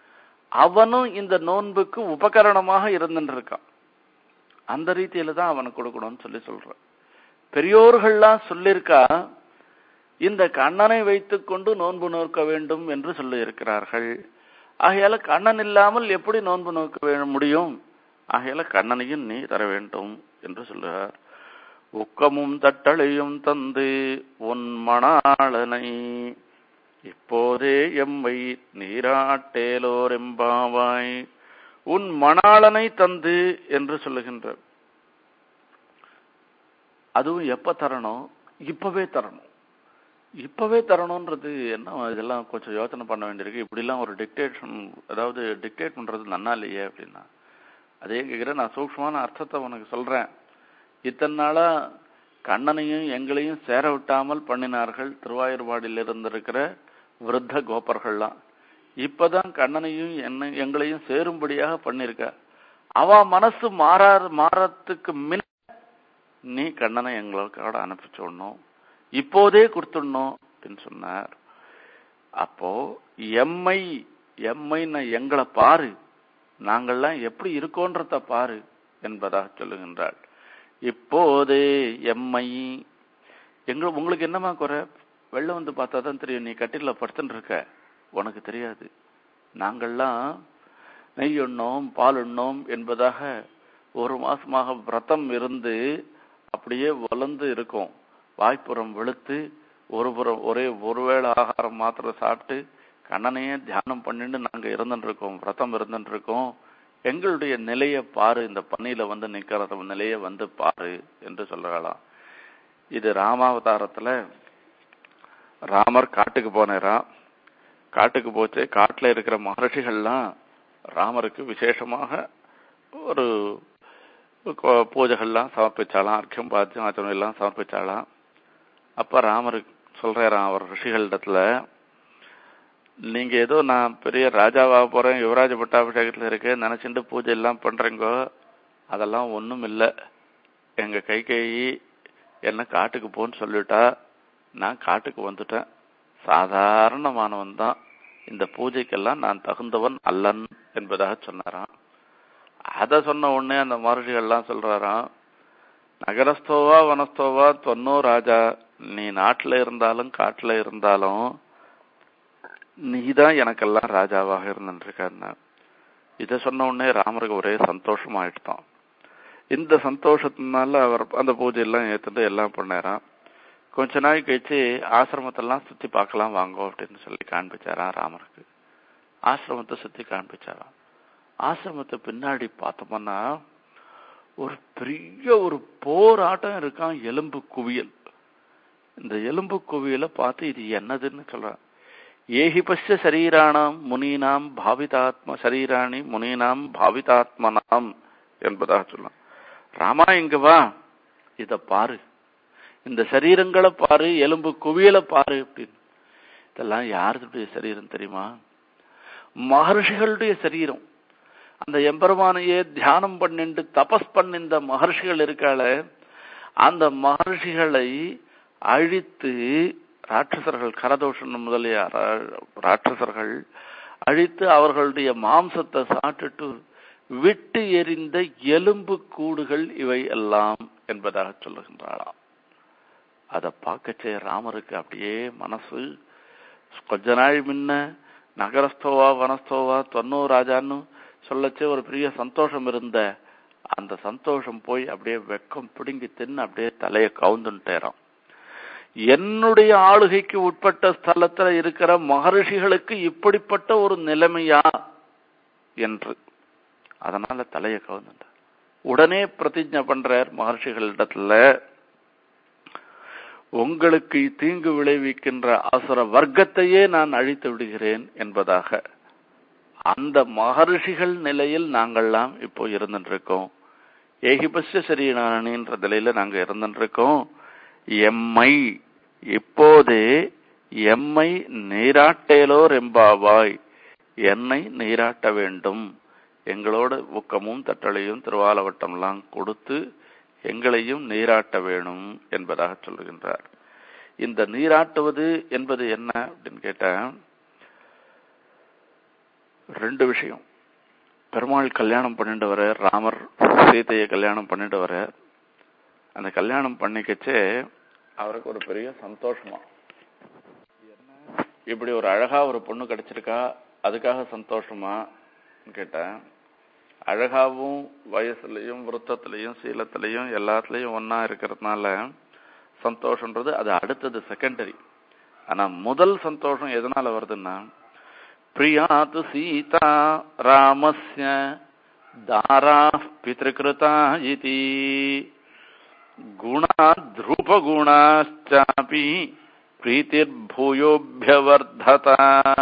அவனும் இந்த நோன்புக்கு உபகரணமாக இருந்துருக்கான் அந்த ரீதியில தான் அவனுக்கு கொடுக்கணும்னு சொல்லி சொல்றான் பெரியோர்கள்லாம் சொல்லியிருக்கா இந்த கண்ணனை வைத்துக்கொண்டு நோன்பு நோக்க வேண்டும் என்று சொல்லி இருக்கிறார்கள் ஆகையால கண்ணன் இல்லாமல் எப்படி நோன்பு நோக்க முடியும் ஆகையால கண்ணனையும் நீ தர வேண்டும் என்று சொல்லுகிறார் உக்கமும் தட்டளையும் தந்து உன் மணாளனை இப்போதே எம்மை நீராட்டேலோர் எம்பாவாய் உன் மணாளனை தந்து என்று சொல்லுகின்றார் அதுவும் எப்ப தரணும் இப்பவே தரணும் இப்பவே தரணும்ன்றது என்ன இதெல்லாம் கொஞ்சம் யோசனை பண்ண வேண்டியிருக்கு இப்படிலாம் ஒரு டிக்டேஷன் அதாவது டிக்டேட் பண்றது நன்னா இல்லையே அப்படின்னா அதே கேட்கிறேன் நான் சூக்ஷ்மமான அர்த்தத்தை உனக்கு சொல்றேன் இத்தனை நாளா கண்ணனையும் எங்களையும் சேர விட்டாமல் பண்ணினார்கள் திருவாயூர்பாடியில் இருந்திருக்கிற விருத்த கோப்பர்கள்லாம் இப்பதான் கண்ணனையும் என்ன எங்களையும் சேரும்படியாக பண்ணிருக்க அவ மனசு மாறா மாறத்துக்கு முன்ன நீ கண்ணனை எங்களோட அனுப்பிச்சுடணும் இப்போதே கொடுத்துடணும் அப்படின்னு சொன்னார் அப்போ எம்மை எம்மைன்னு எங்களை பாரு நாங்கள்லாம் எப்படி இருக்கோன்றத பாரு என்பதாக சொல்லுகின்றாள் இப்போதே எம்மை எங்க உங்களுக்கு என்னமா குறை வெள்ளம் வந்து பார்த்தா தான் தெரியும் நீ கட்டில படுத்துன்னு இருக்க உனக்கு தெரியாது நாங்கள்லாம் நெய் உண்ணோம் பால் உண்ணோம் என்பதாக ஒரு மாசமாக விரதம் இருந்து அப்படியே வளர்ந்து இருக்கோம் வாய்ப்புறம் வெளுத்து ஒரு புறம் ஒரே ஒருவேளை ஆகாரம் மாத்திரம் சாப்பிட்டு கண்ணனையே தியானம் பண்ணிட்டு நாங்க இருந்துட்டு இருக்கோம் விரதம் இருந்துட்டு இருக்கோம் எங்களுடைய நிலையை பாரு இந்த பணியில வந்து நிக்கிற நிலையை வந்து பாரு என்று சொல்றாளாம் இது ராமாவதாரத்துல ராமர் காட்டுக்கு போனாராம் காட்டுக்கு போச்சு காட்டுல இருக்கிற மகர்ஷிகள்லாம் ராமருக்கு விசேஷமாக ஒரு பூஜைகள்லாம் சமர்ப்பிச்சாலாம் அர்க்கியம் பாத்தியம் ஆச்சரம் எல்லாம் சமர்ப்பிச்சாலாம் அப்ப ராமருக்கு சொல்றாராம் அவர் ரிஷிகளிடத்துல நீங்க ஏதோ நான் பெரிய ராஜாவாக போறேன் யுவராஜ பட்டாபிஷேகத்துல இருக்கேன் நினைச்சுட்டு பூஜை எல்லாம் பண்றீங்கோ அதெல்லாம் ஒண்ணும் இல்ல எங்க கை கை என்ன காட்டுக்கு போன்னு சொல்லிட்டா நான் காட்டுக்கு வந்துட்டேன் சாதாரணமானவன் தான் இந்த பூஜைக்கெல்லாம் நான் தகுந்தவன் அல்லன் என்பதாக சொன்னாராம் அத சொன்ன உடனே அந்த மகர்ஷிகள்லாம் சொல்றாராம் நகரஸ்தோவா வனஸ்தோவா தொன்னோ ராஜா நீ நாட்டுல இருந்தாலும் காட்டுல இருந்தாலும் நீதான் எனக்கெல்லாம் ராஜாவாக இருந்துருக்காருன்னா இத சொன்ன உடனே ராமருக்கு ஒரே சந்தோஷமாயிட்டான் இந்த சந்தோஷத்தினால அவர் அந்த பூஜை எல்லாம் ஏத்துட்டு எல்லாம் பண்ணாராம் கொஞ்ச நாள் கழிச்சு ஆசிரமத்தெல்லாம் சுத்தி பார்க்கலாம் வாங்கோ அப்படின்னு சொல்லி காண்பிச்சாராம் ராமருக்கு ஆசிரமத்தை சுத்தி காண்பிச்சாராம் ஆசிரமத்தை பின்னாடி பார்த்தோம்னா ஒரு பெரிய ஒரு போராட்டம் இருக்கான் எலும்பு குவியல் இந்த எலும்பு குவியலை பார்த்து இது என்னதுன்னு சொல்றான் ஏஹி பஷ்ய சரீராணாம் முனீனாம் பாவிதாத்ம சரீராணி முனீனாம் பாவிதாத்மனாம் என்பதாக சொல்லலாம் ராமா இங்க வா இத பாரு இந்த சரீரங்களை பாரு எலும்பு குவியலை பாரு அப்படின்னு இதெல்லாம் யாருடைய சரீரம் தெரியுமா மகர்ஷிகளுடைய சரீரம் அந்த எம்பெருமானையே தியானம் பண்ணிண்டு தபஸ் பண்ணிந்த மகர்ஷிகள் இருக்காள அந்த மகர்ஷிகளை அழித்து ராட்சசர்கள் கரதோஷன் முதலிய ரா- ராட்சசர்கள் அழித்து அவர்களுடைய மாம்சத்தை சாப்பிட்டுட்டு விட்டு எறிந்த எலும்பு கூடுகள் இவை எல்லாம் என்பதாக சொல்லுகின்றாளாம் அதை பார்க்கச்சே ராமருக்கு அப்படியே மனசு கொஞ்ச நாள் முன்ன நகரஸ்தோவா வனஸ்தோவா தொன்னோ ராஜான்னு சொல்லச்சே ஒரு பெரிய சந்தோஷம் இருந்த அந்த சந்தோஷம் போய் அப்படியே வெக்கம் பிடுங்கி தின்னு அப்படியே தலைய கவுந்துட்டேறான் என்னுடைய ஆளுகைக்கு உட்பட்ட ஸ்தலத்துல இருக்கிற மகரிஷிகளுக்கு இப்படிப்பட்ட ஒரு நிலைமையா என்று அதனால தலைய கவுந்துட்டார் உடனே பிரதிஜை பண்றார் மகர்ஷிகளிடத்துல உங்களுக்கு தீங்கு விளைவிக்கின்ற அசுர வர்க்கத்தையே நான் அழித்து விடுகிறேன் என்பதாக அந்த மகர்ஷிகள் நிலையில் நாங்கள்லாம் இப்போ இருந்துட்டு இருக்கோம் ஏகிபஸ்ய சரீராணின்ற நிலையில நாங்க இருந்துட்டு இருக்கோம் எம்மை இப்போதே எம்மை நீராட்டேலோர் எம்பாவாய் என்னை நீராட்ட வேண்டும் எங்களோட ஊக்கமும் தட்டளையும் திருவாலவட்டம்லாம் கொடுத்து எங்களையும் நீராட்ட வேணும் என்பதாக சொல்லுகின்றார் இந்த நீராட்டுவது என்பது என்ன அப்படின்னு கேட்டா ரெண்டு விஷயம் பெருமாள் கல்யாணம் பண்ணிட்டு வர ராமர் சீதையை கல்யாணம் பண்ணிட்டு வர அந்த கல்யாணம் பண்ணிக்கச்சே அவருக்கு ஒரு பெரிய சந்தோஷமா இப்படி ஒரு அழகா ஒரு பொண்ணு கிடைச்சிருக்கா அதுக்காக சந்தோஷமா கேட்டேன் அழகாவும் வயசுலயும் விருத்தத்திலையும் சீலத்திலையும் எல்லாத்துலயும் ஒன்னா இருக்கிறதுனால சந்தோஷன்றது அது அடுத்தது செகண்டரி ஆனா முதல் சந்தோஷம் எதனால வருதுன்னா பிரியாது சீதா ராமஸ்ய தாரா பிதೃಕೃತಾ இதி குணா ಧ್ರುಪಗುಣಾಶ್ಚಾಪಿ பிரீத்திர்பூயோபியவர்ததா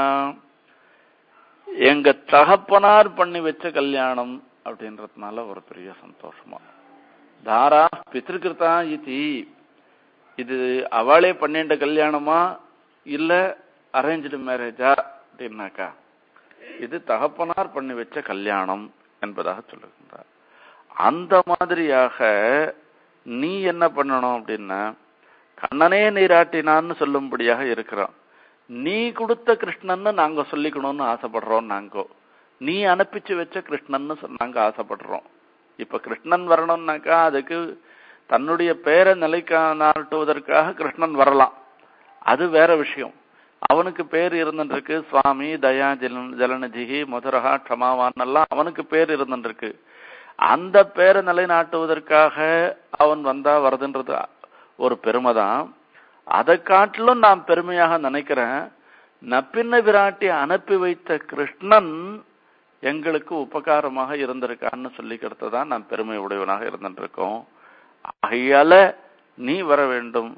எங்க தகப்பனார் பண்ணி வச்ச கல்யாணம் அப்படின்றதுனால ஒரு பெரிய சந்தோஷமா தாரா பித்திருக்கிருத்தா இதி இது அவளே பண்ணிட்ட கல்யாணமா இல்ல அரேஞ்சு மேரேஜா அப்படின்னாக்கா இது தகப்பனார் பண்ணி வச்ச கல்யாணம் என்பதாக சொல்லுகின்றார் அந்த மாதிரியாக நீ என்ன பண்ணணும் அப்படின்னா கண்ணனே நீராட்டினான்னு சொல்லும்படியாக இருக்கிறான் நீ கொடுத்த கிருஷ்ணன்னு நாங்க சொல்லிக்கணும்னு ஆசைப்படுறோம் நாங்க நீ அனுப்பிச்சு வச்ச கிருஷ்ணன்னு சொ- நாங்க ஆசைப்படுறோம் இப்ப கிருஷ்ணன் வரணும்னாக்கா அதுக்கு தன்னுடைய பேரை நிலைக்கா நாட்டுவதற்காக கிருஷ்ணன் வரலாம் அது வேற விஷயம் அவனுக்கு பேர் இருந்துருக்கு சுவாமி தயா ஜல ஜலநிதிகி மதுரகா க்ஷமாவான் எல்லாம் அவனுக்கு பேர் இருந்துருக்கு அந்த பேரை நிலைநாட்டுவதற்காக அவன் வந்தா வருதுன்றது ஒரு பெருமை தான் அதை காட்டிலும் நான் பெருமையாக நினைக்கிறேன் நப்பின்ன விராட்டி அனுப்பி வைத்த கிருஷ்ணன் எங்களுக்கு உபகாரமாக இருந்திருக்கான்னு சொல்லிக்கிறது தான் நான் பெருமை உடையவனாக இருந்துருக்கோம் ஆகையால நீ வர வேண்டும்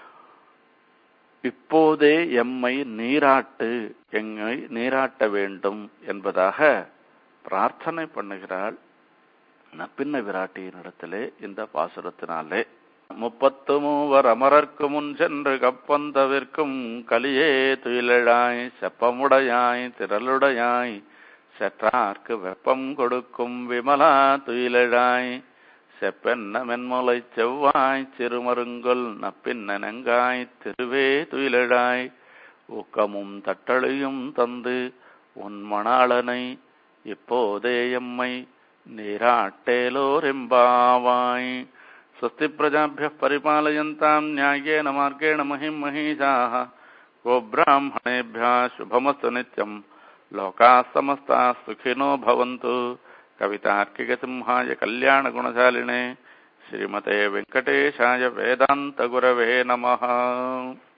இப்போதே எம்மை நீராட்டு எம்மை நீராட்ட வேண்டும் என்பதாக பிரார்த்தனை பண்ணுகிறாள் நப்பின்ன விராட்டியினிடத்திலே இந்த பாசுரத்தினாலே முப்பத்து மூவர் அமரர்க்கு முன் சென்று கப்பந்தவிற்கும் கலியே துயிலழாய் செப்பமுடையாய் திரளுடையாய் செற்றார்க்கு வெப்பம் கொடுக்கும் விமலா துயிலழாய் செப்பென்ன மென்முலை செவ்வாய் சிறுமருங்கொல் நப்பின்ன நெங்காய் திருவே துயிலழாய் ஊக்கமும் தட்டளையும் தந்து உன் மணாளனை இப்போதே எம்மை நீராட்டேலோரெம்பாவாய் स्वस्ति प्रजाभ्यः परिपालयन्ताम् न्याय्येन मार्गेण महिम् महिषाः गोब्राह्मणेभ्यः शुभमस्तु नित्यम् लोकाः समस्ताः सुखिनो भवन्तु कवितार्किकसिंहाय कल्याणगुणशालिने श्रीमते वेङ्कटेशाय वेदान्तगुरवे नमः